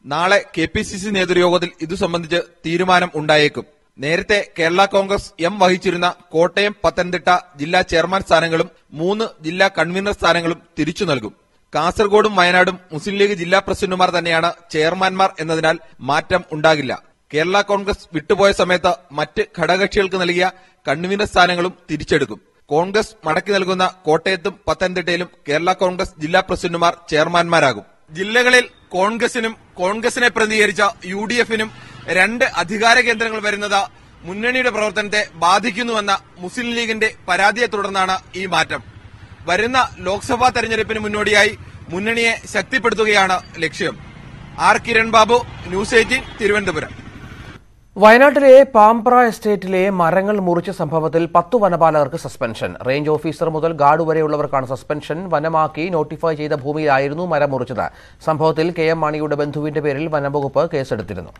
നാളെ കെ പി സി സി നേതൃയോഗത്തിൽ ഇതു സംബന്ധിച്ച് തീരുമാനം ഉണ്ടായേക്കും നേരത്തെ കേരള കോൺഗ്രസ് എം വഹിച്ചിരുന്ന കോട്ടയം പത്തനംതിട്ട ജില്ലാ ചെയർമാൻ സ്ഥാനങ്ങളും മൂന്ന് ജില്ലാ കൺവീനർ സ്ഥാനങ്ങളും തിരിച്ചു നൽകും കാസർഗോഡും വയനാടും മുസ്ലിം ലീഗ് ജില്ലാ പ്രസിഡന്റുമാർ തന്നെയാണ് ചെയർമാൻമാർ എന്നതിനാൽ മാറ്റം ഉണ്ടാകില്ല കേരള കോൺഗ്രസ് വിട്ടുപോയ സമയത്ത് മറ്റ് ഘടകകക്ഷികൾക്ക് നൽകിയ കൺവീനർ സ്ഥാനങ്ങളും തിരിച്ചെടുക്കും കോൺഗ്രസ് മടക്കി നൽകുന്ന കോട്ടയത്തും പത്തനംതിട്ടയിലും കേരള കോൺഗ്രസ് ജില്ലാ പ്രസിഡന്റുമാർ ചെയർമാൻമാരാകും ജില്ലകളിൽ കോൺഗ്രസിനും കോൺഗ്രസിനെ പ്രതികരിച്ച യു ഡി എഫിനും രണ്ട് അധികാര കേന്ദ്രങ്ങൾ വരുന്നത് മുന്നണിയുടെ പ്രവർത്തനത്തെ ബാധിക്കുന്നുവെന്ന മുസ്ലിം ലീഗിന്റെ പരാതിയെ തുടർന്നാണ് ഈ മാറ്റം വരുന്ന ലോക്സഭാ തെരഞ്ഞെടുപ്പിന് മുന്നോടിയായി മുന്നണിയെ ശക്തിപ്പെടുത്തുകയാണ് ലക്ഷ്യം R Kiran Babu news eighteen Thiruvananthapuram വയനാട്ടിലെ പാമ്പ്ര എസ്റ്റേറ്റിലെ മരങ്ങൾ മുറിച്ച സംഭവത്തിൽ പത്തു വനപാലകർക്ക് സസ്പെൻഷൻ റേഞ്ച് ഓഫീസർ മുതൽ ഗാർഡ് വരെയുള്ളവർക്കാണ് സസ്പെൻഷൻ വനമാക്കി നോട്ടിഫൈ ചെയ്ത ഭൂമിയിലായിരുന്നു മരം മുറിച്ചത് സംഭവത്തിൽ കെ എം മാണിയുടെ ബന്ധുവിന്റെ പേരിൽ വനംവകുപ്പ് കേസെടുത്തിരുന്നു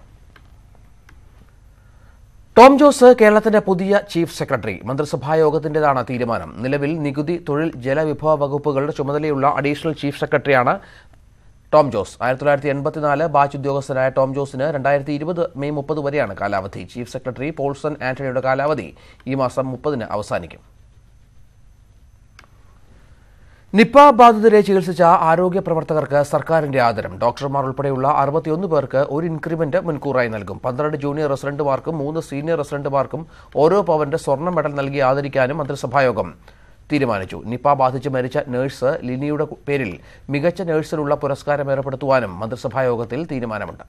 ടോം ജോസ് കേരളത്തിന്റെ പുതിയ ചീഫ് സെക്രട്ടറി മന്ത്രിസഭാ യോഗത്തിന്റേതാണ് തീരുമാനം നിലവിൽ നികുതി തൊഴിൽ ജലവിഭവ വകുപ്പുകളുടെ ചുമതലയുള്ള അഡീഷണൽ ചീഫ് സെക്രട്ടറിയാണ് ടോം ജോസ് ആയിരത്തി തൊള്ളായിരത്തി എൺപത്തിനാല് ബാച്ച് ഉദ്യോഗസ്ഥനായ ടോം ജോസിന് രണ്ടായിരത്തി ഇരുപത് മെയ് മുപ്പത് വരെയാണ് കാലാവധി ചീഫ് സെക്രട്ടറി പോൾസൺ ആന്റണിയുടെ കാലാവധി ഈ മാസം മുപ്പതിന് അവസാനിക്കും നിപ്പ ബാധിതരെ ചികിത്സിച്ച ആരോഗ്യ പ്രവർത്തകർക്ക് സർക്കാരിന്റെ ആദരം ഡോക്ടർമാർ ഉൾപ്പെടെയുള്ള അറുപത്തിയൊന്ന് പേർക്ക് ഒരു ഇൻക്രിമെന്റ് മുൻകൂറായി നൽകും പന്ത്രണ്ട് ജൂനിയർ റെസിഡന്റുമാർക്കും മൂന്ന് സീനിയർ റെസിഡന്റുമാർക്കും ഓരോ പവന്റെ സ്വർണ്ണ മെഡൽ നൽകി ആദരിക്കാനും മന്ത്രിസഭായോഗം തീരുമാനിച്ചു നിപ്പ ബാധിച്ച് മരിച്ച നഴ്സ് ലിനിയുടെ പേരിൽ മികച്ച നഴ്സിനുള്ള പുരസ്കാരം ഏർപ്പെടുത്തുവാനും മന്ത്രിസഭായോഗത്തിൽ തീരുമാനമുണ്ട്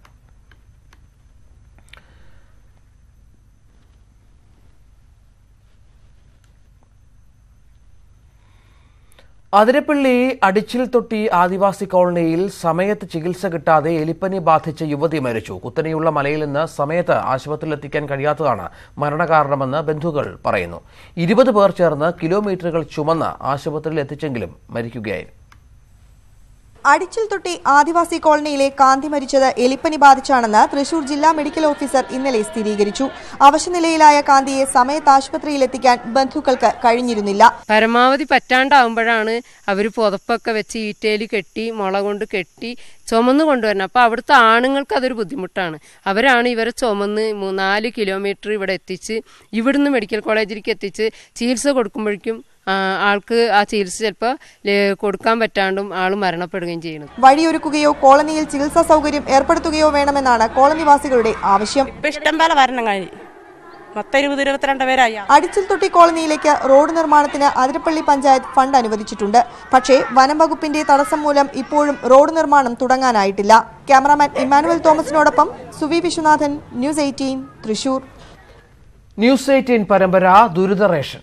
അതിരപ്പള്ളി അടിച്ചിൽ തൊട്ടി ആദിവാസി കോളനിയിൽ സമയത്ത് ചികിത്സ കിട്ടാതെ എലിപ്പനി ബാധിച്ച യുവതി മരിച്ചു കുത്തനെയുള്ള മലയിൽ നിന്ന് സമയത്ത് ആശുപത്രിയിൽ എത്തിക്കാൻ കഴിയാത്തതാണ് മരണകാരണമെന്ന് ബന്ധുക്കൾ പറയുന്നു ഇരുപത് പേർ ചേർന്ന് കിലോമീറ്ററുകൾ ചുമന്ന് ആശുപത്രിയിൽ എത്തിച്ചെങ്കിലും മരിക്കുകയായിരുന്നു അടിച്ചിൽ തൊട്ടി ആദിവാസി കോളനിയിലെ കാന്തി മരിച്ചത് എലിപ്പനി ബാധിച്ചാണെന്ന് തൃശൂർ ജില്ലാ മെഡിക്കൽ ഓഫീസർ ഇന്നലെ സ്ഥിരീകരിച്ചു അവശനിലയിലായ കാന്തിയെ സമയത്ത് ആശുപത്രിയിൽ എത്തിക്കാൻ ബന്ധുക്കൾക്ക് കഴിഞ്ഞിരുന്നില്ല പരമാവധി പറ്റാണ്ടാവുമ്പോഴാണ് അവർ പുതപ്പൊക്കെ വെച്ച് ഈറ്റയിൽ കെട്ടി മുള കൊണ്ട് കെട്ടി ചുമന്ന് കൊണ്ടുവരണം അപ്പോൾ അവിടുത്തെ ആണുങ്ങൾക്ക് അതൊരു ബുദ്ധിമുട്ടാണ് അവരാണ് ഇവരെ ചുമന്ന് നാല് കിലോമീറ്റർ ഇവിടെ എത്തിച്ച് ഇവിടുന്ന് മെഡിക്കൽ കോളേജിലേക്ക് എത്തിച്ച് ചികിത്സ കൊടുക്കുമ്പോഴേക്കും ആ, ആൾക്ക് ആ ചികിത്സ ചിലപ്പോൾ കൊടുക്കാൻ പറ്റാണ്ടും ആൾ മരണപ്പെടുകയും ചെയ്യുന്നത് വഴിയൊരുക്കുകയോ കോളനിയിൽ ചികിത്സാ സൗകര്യം ഏർപ്പെടുത്തുകയോ വേണമെന്നാണ് കോളനിവാസികളുടെ ആവശ്യം ഇപ്പൊ ഇഷ്ടം പോലെ വരണം കഴിഞ്ഞു മൊത്തം ഇരുപത് ഇരുപത്തിരണ്ട് പേരായി അടിച്ചിൽ തൊട്ടി കോളനിയിലേക്ക് റോഡ് നിർമ്മാണത്തിന് അതിരപ്പള്ളി പഞ്ചായത്ത് ഫണ്ട് അനുവദിച്ചിട്ടുണ്ട് പക്ഷേ വനം വകുപ്പിന്റെ തടസ്സം മൂലം ഇപ്പോഴും റോഡ് നിർമ്മാണം തുടങ്ങാനായിട്ടില്ല ക്യാമറാമാൻ ഇമ്മാനുവൽ തോമസിനോടൊപ്പം Suvi Viswanathan news eighteen Thrissur news eighteen പരമ്പര ദുരിത റേഷൻ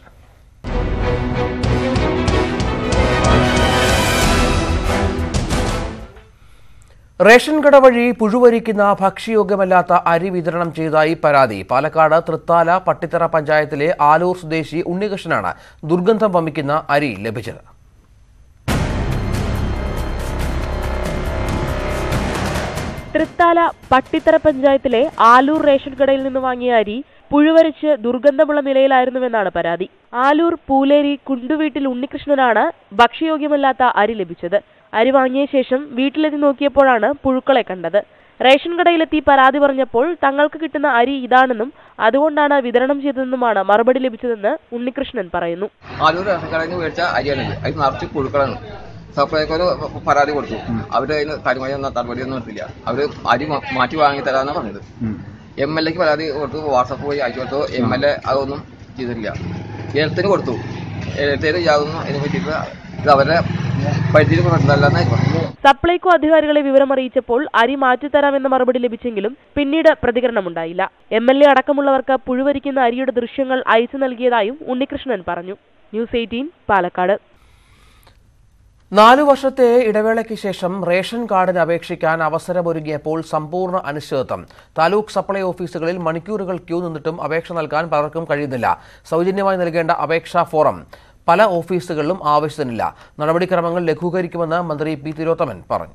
റേഷൻ കട വഴി പുഴുവരിക്കുന്ന ഭക്ഷ്യയോഗ്യമല്ലാത്ത അരി വിതരണം ചെയ്തതായി പരാതി പാലക്കാട് തൃത്താല പട്ടിത്തറ പഞ്ചായത്തിലെ ആലൂർ സ്വദേശി ഉണ്ണികൃഷ്ണനാണ് ദുർഗന്ധം വമിക്കുന്ന അരി ലഭിച്ചത് തൃത്താല പട്ടിത്തറ പഞ്ചായത്തിലെ ആലൂർ റേഷൻ കടയിൽ നിന്ന് വാങ്ങിയ അരി പുഴുവരിച്ച് ദുർഗന്ധമുള്ള നിലയിലായിരുന്നുവെന്നാണ് പരാതി ആലൂർ പൂലേരി കുണ്ടുവീട്ടിൽ ഉണ്ണികൃഷ്ണനാണ് ഭക്ഷ്യയോഗ്യമല്ലാത്ത അരി ലഭിച്ചത് അരി വാങ്ങിയ ശേഷം വീട്ടിലെത്തി നോക്കിയപ്പോഴാണ് പുഴുക്കളെ കണ്ടത് റേഷൻ കടയിലെത്തി പരാതി പറഞ്ഞപ്പോൾ തങ്ങൾക്ക് കിട്ടുന്ന അരി ഇതാണെന്നും അതുകൊണ്ടാണ് വിതരണം ചെയ്തതെന്നുമാണ് മറുപടി ലഭിച്ചതെന്ന് ഉണ്ണികൃഷ്ണൻ പറയുന്നു ആലൂർ റേഷൻ കടയിൽ നിന്ന് മേടിച്ച അരിയാണിത് അത് നിറച്ച് പുഴുക്കളാണ് സപ്ലൈക്ക് ഒരു പരാതി കൊടുത്തു അവര് അതിന് കാര്യമായ നടപടിയൊന്നും എടുത്തില്ല അവര് അരി മാ- മാറ്റി വാങ്ങി തരാന്നാണ് പറഞ്ഞത് എം എൽ എക്ക് പരാതി കൊടുത്തു വാട്സപ്പ് വഴി അയച്ചു കൊടുത്തു എം എൽ എ അതൊന്നും ചെയ്തിട്ടില്ല എഴുത്തിന് കൊടുത്തു എഴുത്തേര് യാതൊന്നും അതിനെ പറ്റിയിട്ട് ഇത് അവരുടെ പരിധിയിൽ പെടുന്നതല്ലെന്ന് പറഞ്ഞു സപ്ലൈകോ അധികാരികളെ വിവരമറിയിച്ചപ്പോൾ അരി മാറ്റിത്തരാമെന്ന മറുപടി ലഭിച്ചെങ്കിലും പിന്നീട് പ്രതികരണമുണ്ടായില്ല എം എൽ എ അടക്കമുള്ളവർക്ക് പുഴുവരിക്കുന്ന അരിയുടെ ദൃശ്യങ്ങൾ അയച്ചു നൽകിയതായും ഉണ്ണികൃഷ്ണൻ പറഞ്ഞു ന്യൂസ് എയ്റ്റീൻ പാലക്കാട് നാലു വർഷത്തെ ഇടവേളയ്ക്ക് ശേഷം റേഷൻ കാർഡിന് അപേക്ഷിക്കാൻ അവസരമൊരുങ്ങിയപ്പോൾ സമ്പൂർണ്ണ അനിശ്ചിതത്വം താലൂക്ക് സപ്ലൈ ഓഫീസുകളിൽ മണിക്കൂറുകൾ ക്യൂ നിന്നിട്ടും അപേക്ഷ നൽകാൻ പലർക്കും കഴിയുന്നില്ല സൗജന്യമായി നൽകേണ്ട അപേക്ഷാ ഫോറം പല ഓഫീസുകളിലും ആവശ്യത്തിനില്ല നടപടിക്രമങ്ങൾ ലഘൂകരിക്കുമെന്ന് മന്ത്രി പി തിലോത്തമൻ പറഞ്ഞു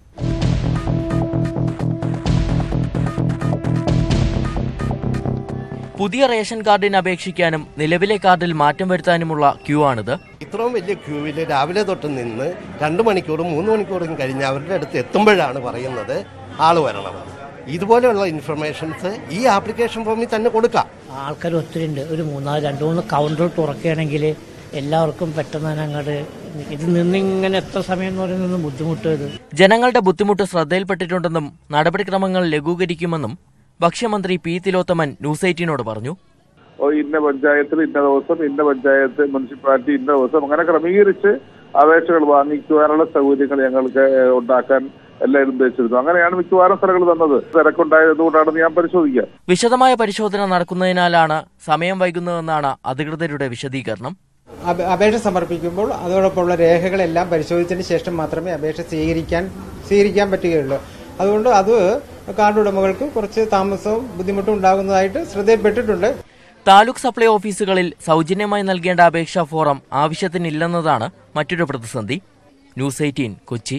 പുതിയ റേഷൻ കാർഡിന് അപേക്ഷിക്കാനും നിലവിലെ കാർഡിൽ മാറ്റം വരുത്താനുമുള്ള ക്യൂ ആണിത് ഇത്രയും വലിയ ക്യൂവിൽ രാവിലെ തൊട്ട് നിന്ന് രണ്ട് മണിക്കൂറും മൂന്ന് മണിക്കൂറും കഴിഞ്ഞ് അവരുടെ അടുത്ത് എത്തുമ്പോഴാണ് പറയുന്നത് ആൾ വരണം ഇതുപോലെയുള്ള ഇൻഫർമേഷൻസ് ഈ ആപ്ലിക്കേഷൻ ഫോമിൽ തന്നെ കൊടുക്കാം ആൾക്കാർ ഒത്തിരി ഉണ്ട് ഒരു മൂന്നാല് രണ്ട് മൂന്ന് കൗണ്ടർ തുറക്കുകയാണെങ്കിൽ എല്ലാവർക്കും പെട്ടെന്ന് തന്നെ അങ്ങോട്ട് ഇത് നിന്നിങ്ങനെ എത്ര സമയം എന്ന് പറയുന്നത് ബുദ്ധിമുട്ട് ഇത് ജനങ്ങളുടെ ബുദ്ധിമുട്ട് ശ്രദ്ധയിൽപ്പെട്ടിട്ടുണ്ടെന്നും നടപടിക്രമങ്ങൾ ലഘൂകരിക്കുമെന്നും ഭക്ഷ്യമന്ത്രി പി തിലോത്തമൻ ന്യൂസ് എയ്റ്റീനോട് പറഞ്ഞു ഓ ഇന്ന പഞ്ചായത്തിൽ ഇന്ന ദിവസം ഇന്ന പഞ്ചായത്ത് മുനിസിപ്പാലിറ്റി ഇന്ന ദിവസം അങ്ങനെ ക്രമീകരിച്ച് അപേക്ഷകൾ വാങ്ങിക്കുവാനുള്ള സൗകര്യങ്ങൾ ഞങ്ങൾക്ക് ഉണ്ടാക്കാൻ എല്ലാവരും ഉദ്ദേശിച്ചിരുന്നു അങ്ങനെയാണ് മിക്കവാറും സ്ഥലങ്ങൾ തന്നത് തിരക്കുണ്ടായതുകൊണ്ടാണെന്ന് ഞാൻ പരിശോധിക്കാം വിശദമായ പരിശോധന നടക്കുന്നതിനാലാണ് സമയം വൈകുന്നതെന്നാണ് അധികൃതരുടെ വിശദീകരണം അപ- അപേക്ഷ സമർപ്പിക്കുമ്പോൾ അതോടൊപ്പമുള്ള രേഖകളെല്ലാം പരിശോധിച്ചതിന് ശേഷം മാത്രമേ അപേക്ഷ സ്വീകരിക്കാൻ സ്വീകരിക്കാൻ പറ്റുകയുള്ളൂ അതുകൊണ്ട് അത് കാർഡ് ഉടമകൾക്ക് കുറച്ച് താമസവും ബുദ്ധിമുട്ടും ഉണ്ടാകുന്നതായിട്ട് ശ്രദ്ധയിൽപ്പെട്ടിട്ടുണ്ട് താലൂക്ക് സപ്ലൈ ഓഫീസുകളിൽ സൗജന്യമായി നൽകേണ്ട അപേക്ഷാ ഫോറം ആവശ്യത്തിനില്ലെന്നതാണ് മറ്റൊരു പ്രതിസന്ധി news eighteen Kochi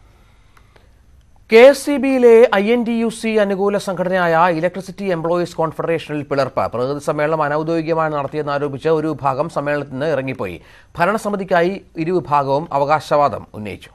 K S E ബിയിലെ I N T U C അനുകൂല സംഘടനയായ ഇലക്ട്രിസിറ്റി എംപ്ലോയീസ് കോൺഫെഡറേഷനിൽ പിളർപ്പ് പ്രതിനിധി സമ്മേളനം അനൌദ്യോഗികമായി നടത്തിയെന്നാരോപിച്ച് ഒരു വിഭാഗം സമ്മേളനത്തിൽ നിന്ന് ഇറങ്ങിപ്പോയി ഭരണസമിതിക്കായി ഇരുവിഭാഗവും അവകാശവാദം ഉന്നയിച്ചു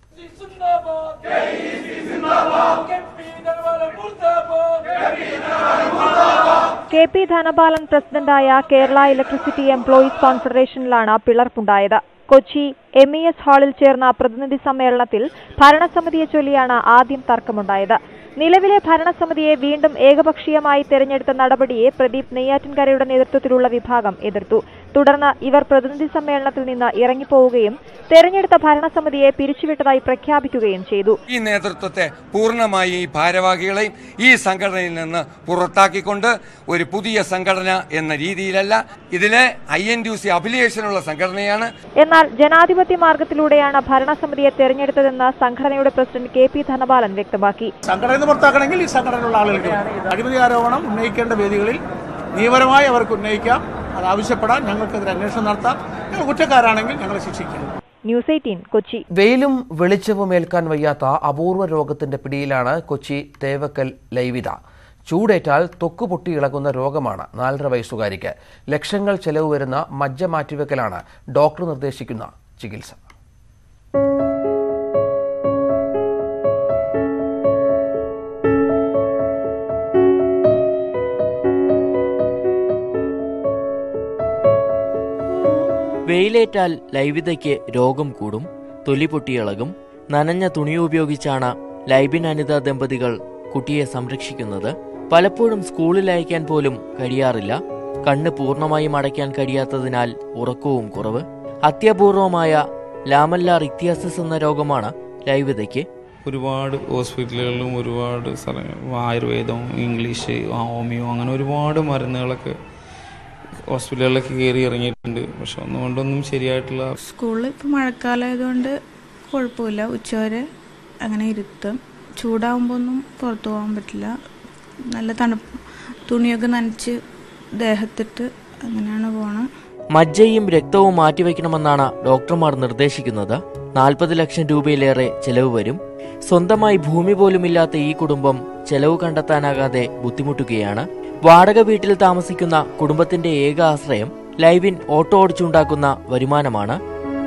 കെ പി ധനപാലൻ പ്രസിഡന്റായ കേരള ഇലക്ട്രിസിറ്റി എംപ്ലോയീസ് കോൺഫെഡറേഷനിലാണ് പിളർപ്പുണ്ടായത് കൊച്ചി എം ഇ എസ് ഹാളിൽ ചേർന്ന പ്രതിനിധി സമ്മേളനത്തിൽ ഭരണസമിതിയെ ചൊല്ലിയാണ് ആദ്യം തർക്കമുണ്ടായത് നിലവിലെ ഭരണസമിതിയെ വീണ്ടും ഏകപക്ഷീയമായി തെരഞ്ഞെടുത്ത നടപടിയെ പ്രദീപ് നെയ്യാറ്റിൻകരയുടെ നേതൃത്വത്തിലുള്ള വിഭാഗം എതിർത്തു തുടർന്ന് ഇവർ പ്രതിനിധി സമ്മേളനത്തിൽ നിന്ന് ഇറങ്ങിപ്പോവുകയും തെരഞ്ഞെടുത്ത ഭരണസമിതിയെ പിരിച്ചുവിട്ടതായി പ്രഖ്യാപിക്കുകയും ചെയ്തു ഈ നേതൃത്വത്തെ പൂർണ്ണമായി ഈ ഭാരവാഹികളെയും ഈ സംഘടനയിൽ നിന്ന് പുറത്താക്കിക്കൊണ്ട് ഒരു പുതിയ സംഘടന എന്ന രീതിയിലല്ല ഇതിലെ ഐ എൻ ഡി സി അഫിലിയേഷനുള്ള സംഘടനയാണ് എന്നാൽ ജനാധിപത്യ മാർഗത്തിലൂടെയാണ് ഭരണസമിതിയെ തെരഞ്ഞെടുത്തതെന്ന് സംഘടനയുടെ പ്രസിഡന്റ് കെ പി ധനപാലൻ വ്യക്തമാക്കി സംഘടന പുറത്താക്കണമെങ്കിൽ ഈ സംഘടനയിലുള്ള ആളുകൾക്ക് അഴിമതി ആരോപണം ഉന്നയിക്കേണ്ട വേദികളിൽ നിയമപരമായി അവർക്ക് ഉന്നയിക്കാം അത് ആവശ്യപ്പെടാൻ ഞങ്ങൾക്കെതിരെ അന്വേഷണം നടത്താം ഞങ്ങൾ കുറ്റക്കാരാണെങ്കിൽ ഞങ്ങളെ ശിക്ഷിക്കാം ന്യൂസ് എയ്റ്റീൻ കൊച്ചി വെയിലും വെളിച്ചവും ഏൽക്കാൻ വയ്യാത്ത അപൂർവ രോഗത്തിന്റെ പിടിയിലാണ് കൊച്ചി തേവക്കൽ ലൈവിത ചൂടേറ്റാൽ ത്വക്ക് പൊട്ടി ഇളകുന്ന രോഗമാണ് നാലര വയസ്സുകാരിക്ക് ലക്ഷങ്ങൾ ചെലവ് വരുന്ന മജ്ജ മാറ്റിവെക്കലാണ് ഡോക്ടർ നിർദ്ദേശിക്കുന്ന ചികിത്സ വെയിലേറ്റാൽ ലൈവിതയ്ക്ക് രോഗം കൂടും തൊലി പൊട്ടിയിളകും നനഞ്ഞ തുണിയുപയോഗിച്ചാണ് ലൈബിൻ അനിത ദമ്പതികൾ കുട്ടിയെ സംരക്ഷിക്കുന്നത് പലപ്പോഴും സ്കൂളിൽ അയക്കാൻ പോലും കഴിയാറില്ല കണ്ണ് പൂർണ്ണമായും അടയ്ക്കാൻ കഴിയാത്തതിനാൽ ഉറക്കവും കുറവ് അത്യപൂർവമായ ലാമല്ലാർ ഇക്തിയാസിസ് എന്ന രോഗമാണ് ലൈവിതയ്ക്ക് ഒരുപാട് ഹോസ്പിറ്റലുകളിലും ഒരുപാട് സ്ഥലങ്ങൾ ആയുർവേദം ഇംഗ്ലീഷ് ഹോമിയോ അങ്ങനെ ഒരുപാട് മരുന്നുകളൊക്കെ ഹോസ്പിറ്റലുകളിലൊക്കെ കയറി ഇറങ്ങിയിട്ടുണ്ട് പക്ഷെ ഒന്നും കൊണ്ടൊന്നും ശരിയായിട്ടുള്ള സ്കൂളിൽ ഇപ്പോൾ മഴക്കാലമായതുകൊണ്ട് കുഴപ്പമില്ല ഉച്ചവരെ അങ്ങനെ ഇരുത്തും ചൂടാവുമ്പോൾ ഒന്നും പുറത്തു പോകാൻ പറ്റില്ല നല്ല തണുപ്പ് തുണിയൊക്കെ നനച്ച് ദേഹത്തിട്ട് അങ്ങനെയാണ് പോണത് മജ്ജയും രക്തവും മാറ്റിവെക്കണമെന്നാണ് ഡോക്ടർമാർ നിർദ്ദേശിക്കുന്നത് നാൽപ്പത് ലക്ഷം രൂപയിലേറെ ചെലവ് വരും സ്വന്തമായി ഭൂമി പോലുമില്ലാത്ത ഈ കുടുംബം ചെലവ് കണ്ടെത്താനാകാതെ ബുദ്ധിമുട്ടുകയാണ് വാടക വീട്ടിൽ താമസിക്കുന്ന കുടുംബത്തിന്റെ ഏക ആശ്രയം ലൈവിൻ ഓട്ടോ ഓടിച്ചുണ്ടാക്കുന്ന വരുമാനമാണ്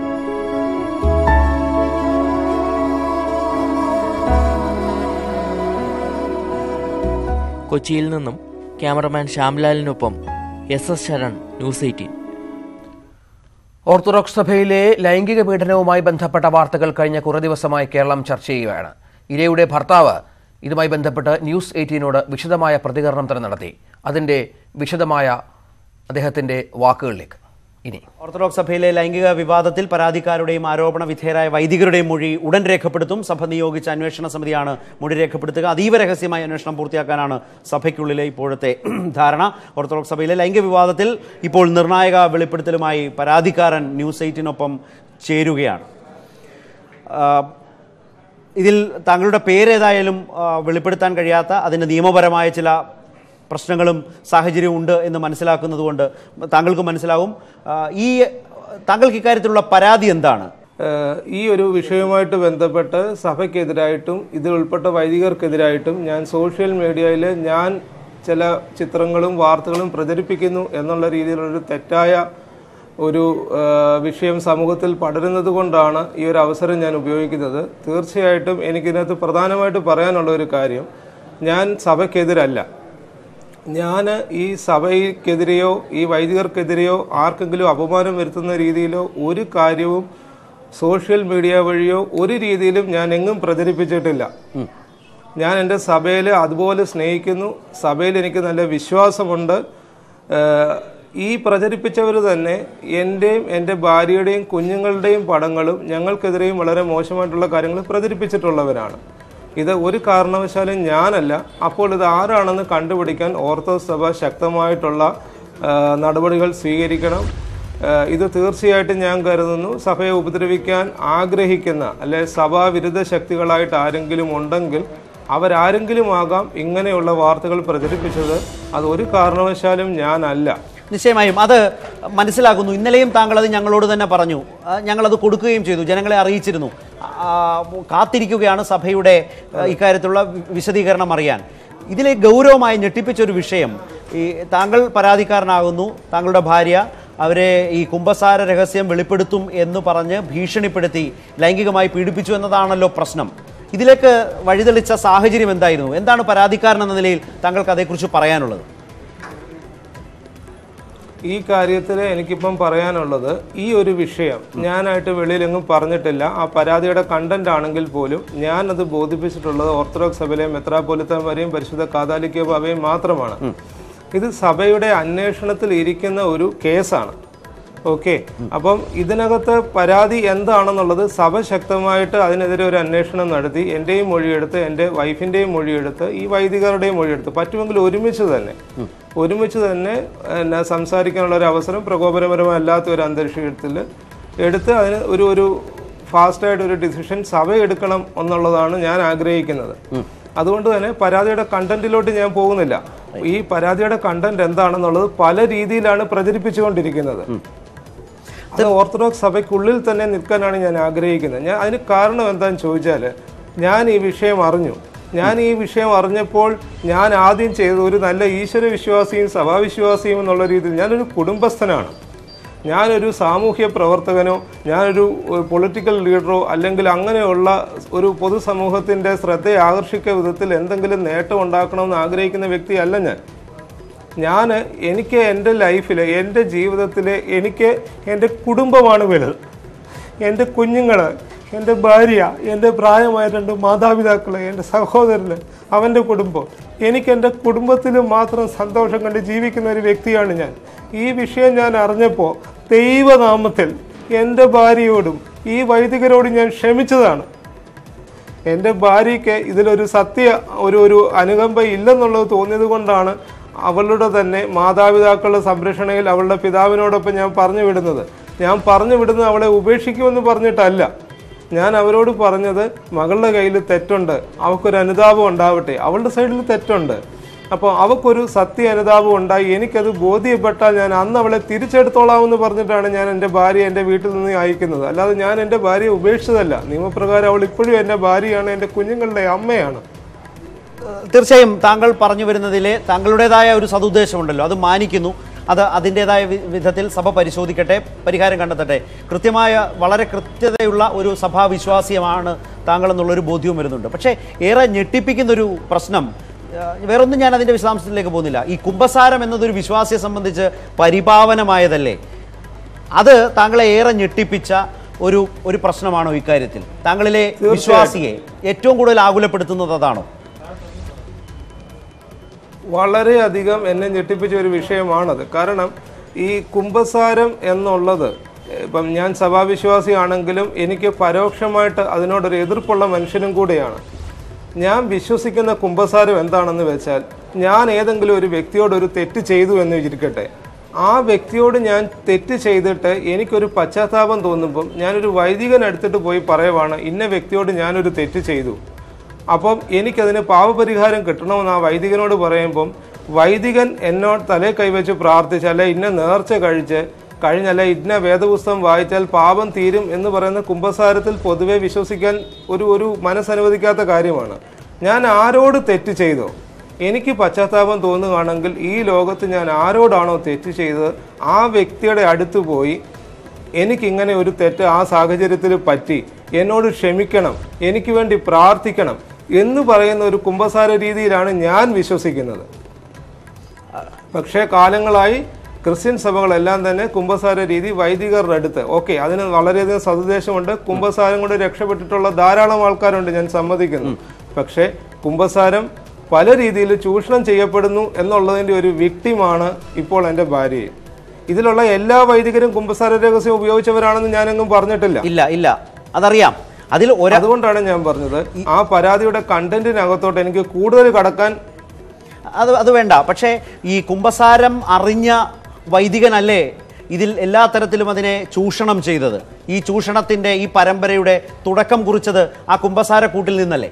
കൊച്ചിയിൽ നിന്നും ക്യാമറമാൻ ശ്യാംലാലിനൊപ്പം S S Saran news eighteen orthodox സഭയിലെ ലൈംഗിക പീഡനവുമായി ബന്ധപ്പെട്ട വാർത്തകൾ കഴിഞ്ഞ കുറേ ദിവസമായി കേരളം ചർച്ച ചെയ്യുകയാണ് ഇരയുടെ ഭർത്താവ് ഇതുമായി ബന്ധപ്പെട്ട് ന്യൂസ് എയ്റ്റീനോട് വിശദമായ പ്രതികരണം തന്നെ നടത്തി അതിന്റെ വിശദമായ അദ്ദേഹത്തിന്റെ വാക്കുകളിലേക്ക് ഇനി ഓർത്തഡോക്സ് സഭയിലെ ലൈംഗിക വിവാദത്തിൽ പരാതിക്കാരുടെയും ആരോപണ വിധേയരായ വൈദികരുടെയും മൊഴി ഉടൻ രേഖപ്പെടുത്തും സഭ നിയോഗിച്ച അന്വേഷണ സമിതിയാണ് മൊഴി രേഖപ്പെടുത്തുക അതീവ രഹസ്യമായ അന്വേഷണം പൂർത്തിയാക്കാനാണ് സഭയ്ക്കുള്ളിലെ ഇപ്പോഴത്തെ ധാരണ ഓർത്തഡോക്സ് സഭയിലെ ലൈംഗിക വിവാദത്തിൽ ഇപ്പോൾ നിർണായക വെളിപ്പെടുത്തലുമായി പരാതിക്കാരൻ ന്യൂസ് എയ്റ്റിനൊപ്പം ചേരുകയാണ് ആ, ഇതിൽ താങ്കളുടെ പേരേതായാലും ആ, വെളിപ്പെടുത്താൻ കഴിയാത്ത അതിൻ്റെ നിയമപരമായ ചില പ്രശ്നങ്ങളും സാഹചര്യവും ഉണ്ട് എന്ന് മനസ്സിലാക്കുന്നതുകൊണ്ട് താങ്കൾക്ക് മനസ്സിലാവും ആ, ഈ താങ്കൾക്ക് ഇക്കാര്യത്തിലുള്ള പരാതി എന്താണ് ഏഹ് ഈ ഒരു വിഷയവുമായിട്ട് ബന്ധപ്പെട്ട് സഭയ്ക്കെതിരായിട്ടും ഇതിൽ ഉൾപ്പെട്ട വൈദികർക്കെതിരായിട്ടും ഞാൻ സോഷ്യൽ മീഡിയയിൽ ഞാൻ ചില ചിത്രങ്ങളും വാർത്തകളും പ്രചരിപ്പിക്കുന്നു എന്നുള്ള രീതിയിലുള്ളൊരു തെറ്റായ ഒരു ആ, വിഷയം സമൂഹത്തിൽ പടരുന്നത് കൊണ്ടാണ് ഈ ഒരു അവസരം ഞാൻ ഉപയോഗിക്കുന്നത് തീർച്ചയായിട്ടും എനിക്കിതിനകത്ത് പ്രധാനമായിട്ട് പറയാനുള്ള ഒരു കാര്യം ഞാൻ സഭയ്ക്കെതിരല്ല ഞാൻ ഈ സഭയ്ക്കെതിരെയോ ഈ വൈദികർക്കെതിരെയോ ആർക്കെങ്കിലും അപമാനം വരുത്തുന്ന രീതിയിലോ ഒരു കാര്യവും സോഷ്യൽ മീഡിയ വഴിയോ ഒരു രീതിയിലും ഞാൻ എങ്ങും പ്രചരിപ്പിച്ചിട്ടില്ല ഞാൻ എൻ്റെ സഭയിൽ അതുപോലെ സ്നേഹിക്കുന്നു സഭയിൽ എനിക്ക് നല്ല വിശ്വാസമുണ്ട് ഏഹ് ഈ പ്രചരിപ്പിച്ചവർ തന്നെ എൻ്റെയും എൻ്റെ ഭാര്യയുടെയും കുഞ്ഞുങ്ങളുടെയും പടങ്ങളും ഞങ്ങൾക്കെതിരെയും വളരെ മോശമായിട്ടുള്ള കാര്യങ്ങൾ പ്രചരിപ്പിച്ചിട്ടുള്ളവരാണ് ഇത് ഒരു കാരണവശാലും ഞാനല്ല അപ്പോൾ ഇത് ആരാണെന്ന് കണ്ടുപിടിക്കാൻ ഓർത്തഡോക്സ് സഭ ശക്തമായിട്ടുള്ള ആ, നടപടികൾ സ്വീകരിക്കണം ആ, ഇത് തീർച്ചയായിട്ടും ഞാൻ കരുതുന്നു സഭയെ ഉപദ്രവിക്കാൻ ആഗ്രഹിക്കുന്ന അല്ലെ സഭാവിരുദ്ധ ശക്തികളായിട്ട് ആരെങ്കിലും ഉണ്ടെങ്കിൽ അവരാരെങ്കിലും ആകാം ഇങ്ങനെയുള്ള വാർത്തകൾ പ്രചരിപ്പിച്ചത് അത് ഒരു കാരണവശാലും ഞാനല്ല നിശ്ചയമായും അത് മനസ്സിലാക്കുന്നു ഇന്നലെയും താങ്കൾ അത് ഞങ്ങളോട് തന്നെ പറഞ്ഞു ആ, ഞങ്ങളത് കൊടുക്കുകയും ചെയ്തു ജനങ്ങളെ അറിയിച്ചിരുന്നു ആ, കാത്തിരിക്കുകയാണ് സഭയുടെ ആ, ഇക്കാര്യത്തിലുള്ള വി- വിശദീകരണം അറിയാൻ ഇതിലെ ഗൗരവമായി ഞെട്ടിപ്പിച്ച ഒരു വിഷയം ഈ താങ്കൾ പരാതിക്കാരനാകുന്നു താങ്കളുടെ ഭാര്യ അവരെ ഈ കുംഭസാര രഹസ്യം വെളിപ്പെടുത്തും എന്ന് പറഞ്ഞ് ഭീഷണിപ്പെടുത്തി ലൈംഗികമായി പീഡിപ്പിച്ചു എന്നതാണല്ലോ പ്രശ്നം ഇതിലേക്ക് വഴിതെളിച്ച സാഹചര്യം എന്തായിരുന്നു എന്താണ് പരാതിക്കാരൻ എന്ന നിലയിൽ താങ്കൾക്ക് അതേക്കുറിച്ച് പറയാനുള്ളത് ഈ കാര്യത്തിൽ എനിക്കിപ്പം പറയാനുള്ളത് ഈ ഒരു വിഷയം ഞാനായിട്ട് വെളിയിലെങ്ങും പറഞ്ഞിട്ടില്ല ആ പരാതിയുടെ കണ്ടന്റ് ആണെങ്കിൽ പോലും ഞാനത് ബോധിപ്പിച്ചിട്ടുള്ളത് ഓർത്തഡോക്സ് സഭയിലെയും മെത്രാപോലിത്തന്മാരെയും പരിശുദ്ധ കാതാലിക്ക ബാബയും മാത്രമാണ് ഇത് സഭയുടെ അന്വേഷണത്തിൽ ഇരിക്കുന്ന ഒരു കേസാണ് ഓക്കെ അപ്പം ഇതിനകത്ത് പരാതി എന്താണെന്നുള്ളത് സഭ ശക്തമായിട്ട് അതിനെതിരെ ഒരു അന്വേഷണം നടത്തി എൻ്റെയും മൊഴിയെടുത്ത് എൻ്റെ വൈഫിൻ്റെയും മൊഴിയെടുത്ത് ഈ വൈദികരുടെയും മൊഴിയെടുത്ത് പറ്റുമെങ്കിൽ ഒരുമിച്ച് തന്നെ ഒരുമിച്ച് തന്നെ എന്നാ സംസാരിക്കാനുള്ള ഒരു അവസരം പ്രകോപനപരമല്ലാത്ത ഒരു അന്തരീക്ഷത്തിൽ എടുത്ത് അതിന് ഒരു ഒരു ഫാസ്റ്റായിട്ട് ഒരു ഡിസിഷൻ സഭ എടുക്കണം എന്നുള്ളതാണ് ഞാൻ ആഗ്രഹിക്കുന്നത് അതുകൊണ്ട് തന്നെ പരാതിയുടെ കണ്ടന്റിലോട്ട് ഞാൻ പോകുന്നില്ല ഈ പരാതിയുടെ കണ്ടന്റ് എന്താണെന്നുള്ളത് പല രീതിയിലാണ് പ്രചരിപ്പിച്ചുകൊണ്ടിരിക്കുന്നത് അത് ഓർത്തഡോക്സ് സഭയ്ക്കുള്ളിൽ തന്നെ നിൽക്കാനാണ് ഞാൻ ആഗ്രഹിക്കുന്നത് ഞാൻ അതിന് കാരണം എന്താണെന്ന് ചോദിച്ചാൽ ഞാൻ ഈ വിഷയം അറിഞ്ഞു ഞാൻ ഈ വിഷയം അറിഞ്ഞപ്പോൾ ഞാൻ ആദ്യം ചെയ്തത് ഒരു നല്ല ഈശ്വര വിശ്വാസിയും സഭാവിശ്വാസിയും എന്നുള്ള രീതിയിൽ ഞാനൊരു കുടുംബസ്ഥനാണ് ഞാനൊരു സാമൂഹ്യ പ്രവർത്തകനോ ഞാനൊരു പൊളിറ്റിക്കൽ ലീഡറോ അല്ലെങ്കിൽ അങ്ങനെയുള്ള ഒരു പൊതുസമൂഹത്തിൻ്റെ ശ്രദ്ധയെ ആകർഷിക്കുന്ന വിധത്തിൽ എന്തെങ്കിലും നേട്ടം ഉണ്ടാക്കണമെന്ന് ആഗ്രഹിക്കുന്ന വ്യക്തിയല്ല ഞാൻ ഞാൻ എനിക്ക് എൻ്റെ ലൈഫിൽ എൻ്റെ ജീവിതത്തിൽ എനിക്ക് എൻ്റെ കുടുംബമാണ് വലുത് എൻ്റെ കുഞ്ഞുങ്ങൾ എൻ്റെ ഭാര്യ എൻ്റെ പ്രായമായ രണ്ട് മാതാപിതാക്കൾ എൻ്റെ സഹോദരന് അവൻ്റെ കുടുംബം എനിക്ക് എൻ്റെ കുടുംബത്തിൽ മാത്രം സന്തോഷം കണ്ട് ജീവിക്കുന്ന ഒരു വ്യക്തിയാണ് ഞാൻ ഈ വിഷയം ഞാൻ അറിഞ്ഞപ്പോൾ ദൈവനാമത്തിൽ എൻ്റെ ഭാര്യയോടും ഈ വൈദികരോടും ഞാൻ ക്ഷമിച്ചതാണ് എൻ്റെ ഭാര്യയ്ക്ക് ഇതിലൊരു സത്യ ഒരു ഒരു അനുകമ്പ ഇല്ലെന്നുള്ളത് തോന്നിയത് കൊണ്ടാണ് അവളുടെ തന്നെ മാതാപിതാക്കളുടെ സംരക്ഷണയിൽ അവളുടെ പിതാവിനോടൊപ്പം ഞാൻ പറഞ്ഞു വിടുന്നത് ഞാൻ പറഞ്ഞു വിടുന്നത് അവളെ ഉപേക്ഷിക്കുമെന്ന് പറഞ്ഞിട്ടല്ല ഞാൻ അവരോട് പറഞ്ഞത് മകളുടെ കയ്യിൽ തെറ്റുണ്ട് അവൾക്കൊരു അനുതാപം ഉണ്ടാവട്ടെ അവളുടെ സൈഡിൽ തെറ്റുണ്ട് അപ്പോൾ അവൾക്കൊരു സത്യ അനുതാപം ഉണ്ടായി എനിക്കത് ബോധ്യപ്പെട്ടാൽ ഞാൻ അന്ന് അവളെ തിരിച്ചെടുത്തോളാമെന്ന് പറഞ്ഞിട്ടാണ് ഞാൻ എൻ്റെ ഭാര്യ എൻ്റെ വീട്ടിൽ നിന്ന് അയക്കുന്നത് അല്ലാതെ ഞാൻ എൻ്റെ ഭാര്യയെ ഉപേക്ഷിച്ചതല്ല നിയമപ്രകാരം അവൾ ഇപ്പോഴും എൻ്റെ ഭാര്യയാണ് എൻ്റെ കുഞ്ഞുങ്ങളുടെ അമ്മയാണ് തീർച്ചയായും താങ്കൾ പറഞ്ഞു വരുന്നതിലെ താങ്കളുടേതായ ഒരു സതുദ്ദേശമുണ്ടല്ലോ അത് മാനിക്കുന്നു അത് അതിൻ്റെതായ വി- വിധത്തിൽ സഭ പരിശോധിക്കട്ടെ പരിഹാരം കണ്ടെത്തട്ടെ കൃത്യമായ വളരെ കൃത്യതയുള്ള ഒരു സഭാവിശ്വാസ്യമാണ് താങ്കൾ എന്നുള്ളൊരു ബോധ്യവും വരുന്നുണ്ട് പക്ഷേ ഏറെ ഞെട്ടിപ്പിക്കുന്നൊരു പ്രശ്നം ആ, വേറൊന്നും ഞാൻ അതിൻ്റെ വിശദാംശത്തിലേക്ക് പോകുന്നില്ല ഈ കുംഭസാരം എന്നതൊരു വിശ്വാസിയെ സംബന്ധിച്ച് പരിപാവനമായതല്ലേ അത് താങ്കളെ ഏറെ ഞെട്ടിപ്പിച്ച ഒരു ഒരു പ്രശ്നമാണോ ഇക്കാര്യത്തിൽ താങ്കളിലെ വിശ്വാസിയെ ഏറ്റവും കൂടുതൽ ആകുലപ്പെടുത്തുന്നത് അതാണോ വളരെയധികം എന്നെ ഞെട്ടിപ്പിച്ച ഒരു വിഷയമാണത് കാരണം ഈ കുംഭസാരം എന്നുള്ളത് ഇപ്പം ഞാൻ സഭാവിശ്വാസിയാണെങ്കിലും എനിക്ക് പരോക്ഷമായിട്ട് അതിനോടൊരു എതിർപ്പുള്ള മനുഷ്യനും കൂടെയാണ് ഞാൻ വിശ്വസിക്കുന്ന കുംഭസാരം എന്താണെന്ന് വെച്ചാൽ ഞാൻ ഏതെങ്കിലും ഒരു വ്യക്തിയോട് ഒരു തെറ്റ് ചെയ്തു എന്ന് വിചാരിക്കട്ടെ ആ വ്യക്തിയോട് ഞാൻ തെറ്റ് ചെയ്തിട്ട് എനിക്കൊരു പശ്ചാത്താപം തോന്നുമ്പം ഞാനൊരു വൈദികൻ എടുത്തിട്ട് പോയി പറയുവാണ് ഇന്ന വ്യക്തിയോട് ഞാനൊരു തെറ്റ് ചെയ്തു അപ്പം എനിക്കതിന് പാപപരിഹാരം കിട്ടണമെന്ന് ആ വൈദികനോട് പറയുമ്പം വൈദികൻ എന്നോട് തലേ കൈവച്ച് പ്രാർത്ഥിച്ച് അല്ലെ ഇന്ന നേർച്ച കഴിച്ച് കഴിഞ്ഞല്ല ഇന്ന വേദപുസ്തകം വായിച്ചാൽ പാപം തീരും എന്ന് പറയുന്ന കുംഭസാരത്തിൽ പൊതുവെ വിശ്വസിക്കാൻ ഒരു ഒരു മനസ്സനുവദിക്കാത്ത കാര്യമാണ് ഞാൻ ആരോട് തെറ്റ് ചെയ്തോ എനിക്ക് പശ്ചാത്താപം തോന്നുകയാണെങ്കിൽ ഈ ലോകത്ത് ഞാൻ ആരോടാണോ തെറ്റ് ചെയ്തത് ആ വ്യക്തിയുടെ അടുത്ത് പോയി എനിക്കിങ്ങനെ ഒരു തെറ്റ് ആ സാഹചര്യത്തിൽ പറ്റി എന്നോട് ക്ഷമിക്കണം എനിക്ക് വേണ്ടി പ്രാർത്ഥിക്കണം എന്ന് പറയുന്ന ഒരു കുംഭസാര രീതിയിലാണ് ഞാൻ വിശ്വസിക്കുന്നത് പക്ഷേ കാലങ്ങളായി ക്രിസ്ത്യൻ സഭകളെല്ലാം തന്നെ കുംഭസാര രീതി വൈദികരുടെ അടുത്ത് ഓക്കെ അതിന് വളരെയധികം സതുദ്ദേശമുണ്ട് കുംഭസാരം കൊണ്ട് രക്ഷപ്പെട്ടിട്ടുള്ള ധാരാളം ആൾക്കാരുണ്ട് ഞാൻ സമ്മതിക്കുന്നു പക്ഷേ കുംഭസാരം പല രീതിയിൽ ചൂഷണം ചെയ്യപ്പെടുന്നു എന്നുള്ളതിൻ്റെ ഒരു വിക്ടിമാണ് ഇപ്പോൾ എൻ്റെ ഭാര്യയെ ഇതിലുള്ള എല്ലാ വൈദികരും കുംഭസാര രഹസ്യം ഉപയോഗിച്ചവരാണെന്ന് ഞാനെങ്ങും പറഞ്ഞിട്ടില്ല ഇല്ല ഇല്ല അതറിയാം അതിൽ അതുകൊണ്ടാണ് ഞാൻ പറഞ്ഞത് ആ പരാതിയുടെ കണ്ടന്റിനകത്തോട്ട് എനിക്ക് കൂടുതൽ കടക്കാൻ അത് അത് വേണ്ട പക്ഷേ ഈ കുംഭസാരം അറിഞ്ഞ വൈദികനല്ലേ ഇതിൽ എല്ലാ തരത്തിലും അതിനെ ചൂഷണം ചെയ്തത് ഈ ചൂഷണത്തിന്റെ ഈ പരമ്പരയുടെ തുടക്കം കുറിച്ചത് ആ കുംഭസാര കൂട്ടിൽ നിന്നല്ലേ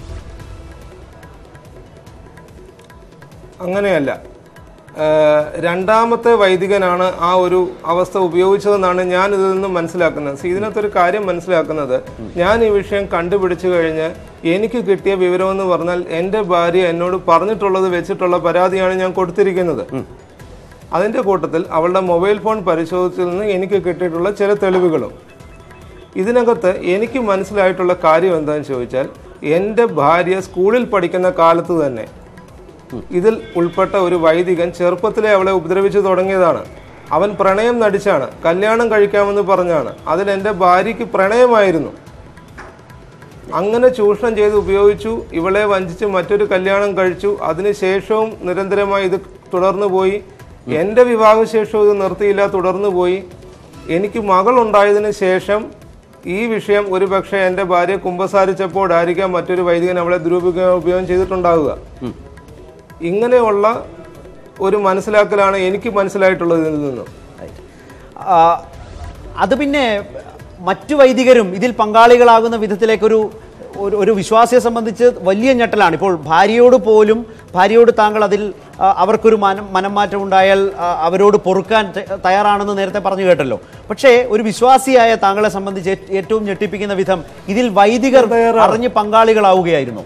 അങ്ങനെയല്ല ഏഹ് രണ്ടാമത്തെ വൈദികനാണ് ആ ഒരു അവസ്ഥ ഉപയോഗിച്ചതെന്നാണ് ഞാൻ ഇതിൽ നിന്നും മനസ്സിലാക്കുന്നത് സി, ഇതിനകത്തൊരു കാര്യം മനസ്സിലാക്കുന്നത് ഞാൻ ഈ വിഷയം കണ്ടുപിടിച്ചു കഴിഞ്ഞ് എനിക്ക് കിട്ടിയ വിവരം എന്ന് പറഞ്ഞാൽ എൻ്റെ ഭാര്യ എന്നോട് പറഞ്ഞിട്ടുള്ളത് വെച്ചിട്ടുള്ള പരാതിയാണ് ഞാൻ കൊടുത്തിരിക്കുന്നത് അതിൻ്റെ കൂട്ടത്തിൽ അവളുടെ മൊബൈൽ ഫോൺ പരിശോധിച്ചതിൽ നിന്ന് എനിക്ക് കിട്ടിയിട്ടുള്ള ചില തെളിവുകളും ഇതിനകത്ത് എനിക്ക് മനസ്സിലായിട്ടുള്ള കാര്യം എന്താണെന്ന് ചോദിച്ചാൽ എൻ്റെ ഭാര്യ സ്കൂളിൽ പഠിക്കുന്ന കാലത്ത് തന്നെ ഇതിൽ ഉൾപ്പെട്ട ഒരു വൈദികൻ ചെറുപ്പത്തിലെ അവളെ ഉപദ്രവിച്ചു തുടങ്ങിയതാണ് അവൻ പ്രണയം നടിച്ചാണ് കല്യാണം കഴിക്കാമെന്ന് പറഞ്ഞാണ് അതിൽ എൻ്റെ ഭാര്യയ്ക്ക് പ്രണയമായിരുന്നു അങ്ങനെ ചൂഷണം ചെയ്ത് ഉപയോഗിച്ചു ഇവളെ വഞ്ചിച്ച് മറ്റൊരു കല്യാണം കഴിച്ചു അതിനുശേഷവും നിരന്തരമായി ഇത് തുടർന്നു പോയി എൻ്റെ വിവാഹശേഷവും ഇത് നിർത്തിയില്ല തുടർന്നു പോയി എനിക്ക് മകളുണ്ടായതിനു ശേഷം ഈ വിഷയം ഒരു പക്ഷേ എൻ്റെ ഭാര്യ കുമ്പസാരിച്ചപ്പോഴായിരിക്കാം മറ്റൊരു വൈദികൻ അവളെ ദുരുപയോഗം ഉപയോഗം ചെയ്തിട്ടുണ്ടാവുക ഇങ്ങനെയുള്ള ഒരു മനസ്സിലാക്കലാണ് എനിക്ക് മനസ്സിലായിട്ടുള്ളത് ഇതിൽ നിന്നും ആ, അത് പിന്നെ മറ്റു വൈദികരും ഇതിൽ പങ്കാളികളാകുന്ന വിധത്തിലേക്കൊരു ഒരു ഒരു വിശ്വാസിയെ സംബന്ധിച്ച് വലിയ ഞെട്ടലാണ് ഇപ്പോൾ ഭാര്യയോട് പോലും ഭാര്യയോട് താങ്കൾ അതിൽ ആ, അവർക്കൊരു മനം മനംമാറ്റം ഉണ്ടായാൽ ആ, അവരോട് പൊറുക്കാൻ ത- തയ്യാറാണെന്ന് നേരത്തെ പറഞ്ഞു കേട്ടല്ലോ പക്ഷേ ഒരു വിശ്വാസിയായ താങ്കളെ സംബന്ധിച്ച് ഏ- ഏറ്റവും ഞെട്ടിപ്പിക്കുന്ന വിധം ഇതിൽ വൈദികർ അറിഞ്ഞ് പങ്കാളികളാവുകയായിരുന്നു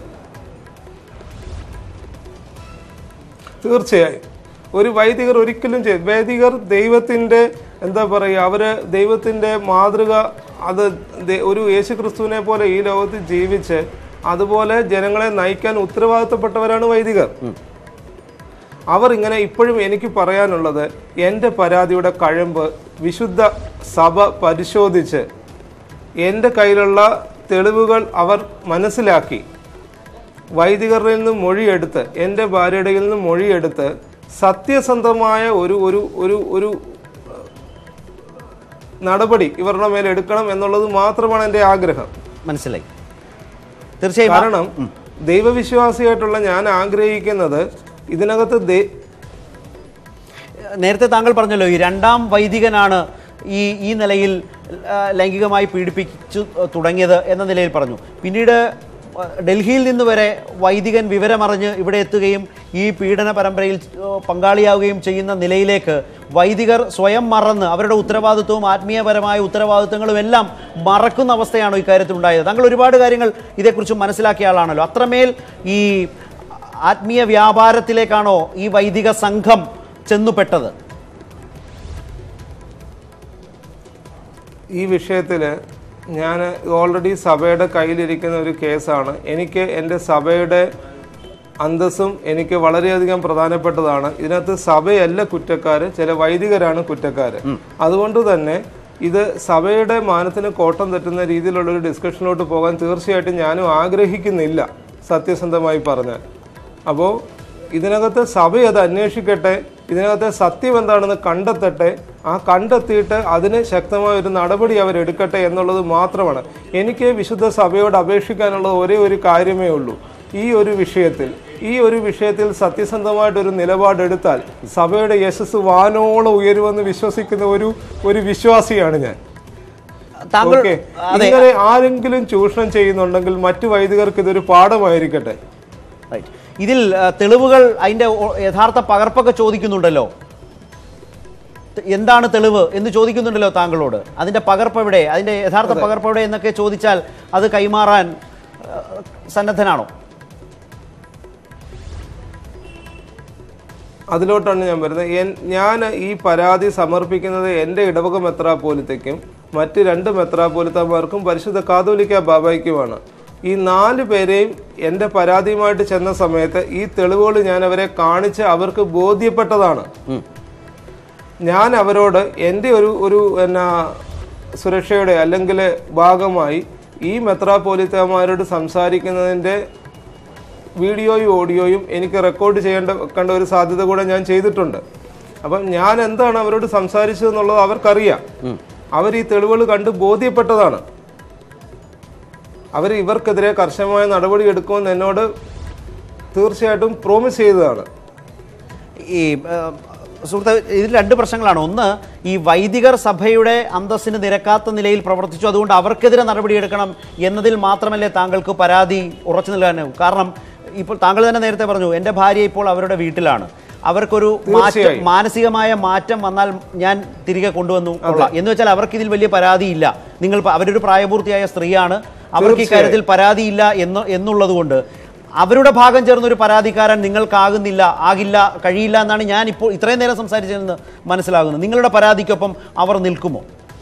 തീർച്ചയായും ഒരു വൈദികർ ഒരിക്കലും ചെയ്യും വൈദികർ ദൈവത്തിൻ്റെ എന്താ പറയുക അവര് ദൈവത്തിൻ്റെ മാതൃക അത് ദേ- ഒരു യേശു ക്രിസ്തുവിനെ പോലെ ഈ ലോകത്ത് ജീവിച്ച് അതുപോലെ ജനങ്ങളെ നയിക്കാൻ ഉത്തരവാദിത്തപ്പെട്ടവരാണ് വൈദികർ അവർ ഇങ്ങനെ ഇപ്പോഴും എനിക്ക് പറയാനുള്ളത് എൻ്റെ പരാതിയുടെ കഴമ്പ് വിശുദ്ധ സഭ പരിശോധിച്ച് എൻ്റെ കയ്യിലുള്ള തെളിവുകൾ അവർ മനസ്സിലാക്കി വൈദികരുടെ നിന്ന് മൊഴിയെടുത്ത് എൻ്റെ ഭാര്യയുടെ കയ്യിൽ നിന്ന് മൊഴിയെടുത്ത് സത്യസന്ധമായ ഒരു ഒരു ഒരു ഒരു നടപടി ഇവരുടെ മേൽ എടുക്കണം എന്നുള്ളത് മാത്രമാണ് എൻ്റെ ആഗ്രഹം മനസ്സിലായി തീർച്ചയായും ആ- കാരണം ദൈവവിശ്വാസിയായിട്ടുള്ള ഞാൻ ആഗ്രഹിക്കുന്നത് ഇതിനകത്ത് ദൈ- നേരത്തെ താങ്കൾ പറഞ്ഞല്ലോ ഈ രണ്ടാം വൈദികനാണ് ഈ ഈ നിലയിൽ ആ, ലൈംഗികമായി പീഡിപ്പിച്ചു തുടങ്ങിയത് എന്ന നിലയിൽ പറഞ്ഞു പിന്നീട് ആ, ഡൽഹിയിൽ നിന്ന് വരെ വൈദികൻ വിവരമറിഞ്ഞ് ഇവിടെ എത്തുകയും ഈ പീഡന പരമ്പരയിൽ ആ, പങ്കാളിയാവുകയും ചെയ്യുന്ന നിലയിലേക്ക് വൈദികർ സ്വയം മറന്ന് അവരുടെ ഉത്തരവാദിത്വവും ആത്മീയപരമായ ഉത്തരവാദിത്വങ്ങളും എല്ലാം മറക്കുന്ന അവസ്ഥയാണോ ഇക്കാര്യത്തിൽ ഉണ്ടായത് താങ്കൾ ഒരുപാട് കാര്യങ്ങൾ ഇതേക്കുറിച്ച് മനസ്സിലാക്കിയ ആളാണല്ലോ അത്രമേൽ ഈ ആത്മീയ വ്യാപാരത്തിലേക്കാണോ ഈ വൈദിക സംഘം ചെന്നുപെട്ടത് ഈ വിഷയത്തിൽ ഞാൻ ഓൾറെഡി സഭയുടെ കയ്യിലിരിക്കുന്ന ഒരു കേസാണ് എനിക്ക് എൻ്റെ സഭയുടെ അന്തസ്സും എനിക്ക് വളരെയധികം പ്രധാനപ്പെട്ടതാണ് ഇതിനകത്ത് സഭയല്ല കുറ്റക്കാര് ചില വൈദികരാണ് കുറ്റക്കാര് അതുകൊണ്ട് തന്നെ ഇത് സഭയുടെ മാനത്തിന് കോട്ടം തെറ്റുന്ന രീതിയിലുള്ള ഒരു ഡിസ്കഷനിലോട്ട് പോകാൻ തീർച്ചയായിട്ടും ഞാനും ആഗ്രഹിക്കുന്നില്ല സത്യസന്ധമായി പറഞ്ഞാൽ അപ്പോൾ ഇതിനകത്ത് സഭ അത് അന്വേഷിക്കട്ടെ ഇതിനകത്തെ സത്യം എന്താണെന്ന് കണ്ടെത്തട്ടെ ആ കണ്ടെത്തിയിട്ട് അതിന് ശക്തമായ ഒരു നടപടി അവരെടുക്കട്ടെ എന്നുള്ളത് മാത്രമാണ് എനിക്ക് വിശുദ്ധ സഭയോട് അപേക്ഷിക്കാനുള്ളത് ഒരേ ഒരു കാര്യമേ ഉള്ളൂ ഈ ഒരു വിഷയത്തിൽ ഈ ഒരു വിഷയത്തിൽ സത്യസന്ധമായിട്ടൊരു നിലപാടെടുത്താൽ സഭയുടെ യശസ് വാനോളം ഉയരുമെന്ന് വിശ്വസിക്കുന്ന ഒരു ഒരു വിശ്വാസിയാണ് ഞാൻ താങ്കൾ- ഓക്കേ. അതെ. ഇങ്ങനെ ആരെങ്കിലും ചൂഷണം ചെയ്യുന്നുണ്ടെങ്കിൽ മറ്റു വൈദികർക്ക് ഇതൊരു പാഠമായിരിക്കട്ടെ റൈറ്റ് ഇതിൽ ആ, തെളിവുകൾ അതിന്റെ ഒ- യഥാർത്ഥ പകർപ്പൊക്കെ ചോദിക്കുന്നുണ്ടല്ലോ ത- എന്താണ് തെളിവ് എന്ന് ചോദിക്കുന്നുണ്ടല്ലോ താങ്കളോട് അതിന്റെ പകർപ്പ് എവിടെ അതിന്റെ യഥാർത്ഥ അതെ. പകർപ്പ് എവിടെ എന്നൊക്കെ ചോദിച്ചാൽ അത് കൈമാറാൻ ആ, സന്നദ്ധനാണോ അതിലോട്ടാണ് ഞാൻ വരുന്നത് എൻ- ഞാൻ ഈ പരാതി സമർപ്പിക്കുന്നത് എൻ്റെ ഇടവക മെത്രാപോലിത്തയ്ക്കും മറ്റ് രണ്ട് മെത്രാപോലിത്തമാർക്കും പരിശുദ്ധ കാതോലിക്ക ബാബയ്ക്കുമാണ് ഈ നാല് പേരെയും എൻ്റെ പരാതിയുമായിട്ട് ചെന്ന സമയത്ത് ഈ തെളിവുകൾ ഞാൻ അവരെ കാണിച്ച് അവർക്ക് ബോധ്യപ്പെട്ടതാണ് ഞാൻ അവരോട് എൻ്റെ ഒരു ഒരു എന്നാ സുരക്ഷയുടെ അല്ലെങ്കിൽ ഭാഗമായി ഈ മെത്രാപോലിത്തമാരോട് സംസാരിക്കുന്നതിൻ്റെ വീഡിയോയും ഓഡിയോയും എനിക്ക് റെക്കോർഡ് ചെയ്യേണ്ട കണ്ട ഒരു സാധ്യത കൂടെ ഞാൻ ചെയ്തിട്ടുണ്ട് അപ്പം ഞാൻ എന്താണ് അവരോട് സംസാരിച്ചതെന്നുള്ളത് അവർക്കറിയാം അവർ ഈ തെളിവുകൾ കണ്ട് ബോധ്യപ്പെട്ടതാണ് അവർ ഇവർക്കെതിരെ കർശനമായ നടപടി എടുക്കുമെന്ന് എന്നോട് തീർച്ചയായിട്ടും പ്രോമിസ് ചെയ്തതാണ് ഈ ഏഹ്, സുഹൃത്തെ ഇതിൽ രണ്ട് പ്രശ്നങ്ങളാണ് ഒന്ന് ഈ വൈദികർ സഭയുടെ അന്തസ്സിന് നിരക്കാത്ത നിലയിൽ പ്രവർത്തിച്ചു അതുകൊണ്ട് അവർക്കെതിരെ നടപടിയെടുക്കണം എന്നതിൽ മാത്രമല്ലേ താങ്കൾക്ക് പരാതി ഉറച്ചു നിൽക്കാനും കാരണം ഇപ്പോൾ താങ്കൾ തന്നെ നേരത്തെ പറഞ്ഞു എൻ്റെ ഭാര്യ ഇപ്പോൾ അവരുടെ വീട്ടിലാണ് അവർക്കൊരു മാറ്റം തീർച്ചയായും. മാനസികമായ മാറ്റം വന്നാൽ ഞാൻ തിരികെ കൊണ്ടുവന്നു കൊള്ളാം എന്ന് വെച്ചാൽ അവർക്ക് ഇതിൽ വലിയ പരാതിയില്ല നിങ്ങൾ പ- അവരൊരു പ്രായപൂർത്തിയായ സ്ത്രീയാണ് അവർക്ക് ഇക്കാര്യത്തിൽ പരാതിയില്ല എന്ന് എന്നുള്ളത് കൊണ്ട് അവരുടെ ഭാഗം ചേർന്ന ഒരു പരാതിക്കാരൻ നിങ്ങൾക്കാകുന്നില്ല ആകില്ല കഴിയില്ല എന്നാണ് ഞാൻ ഇപ്പോൾ ഇത്രയും നേരം സംസാരിച്ചതെന്ന് മനസ്സിലാകുന്നത് നിങ്ങളുടെ പരാതിക്കൊപ്പം അവർ നിൽക്കുമോ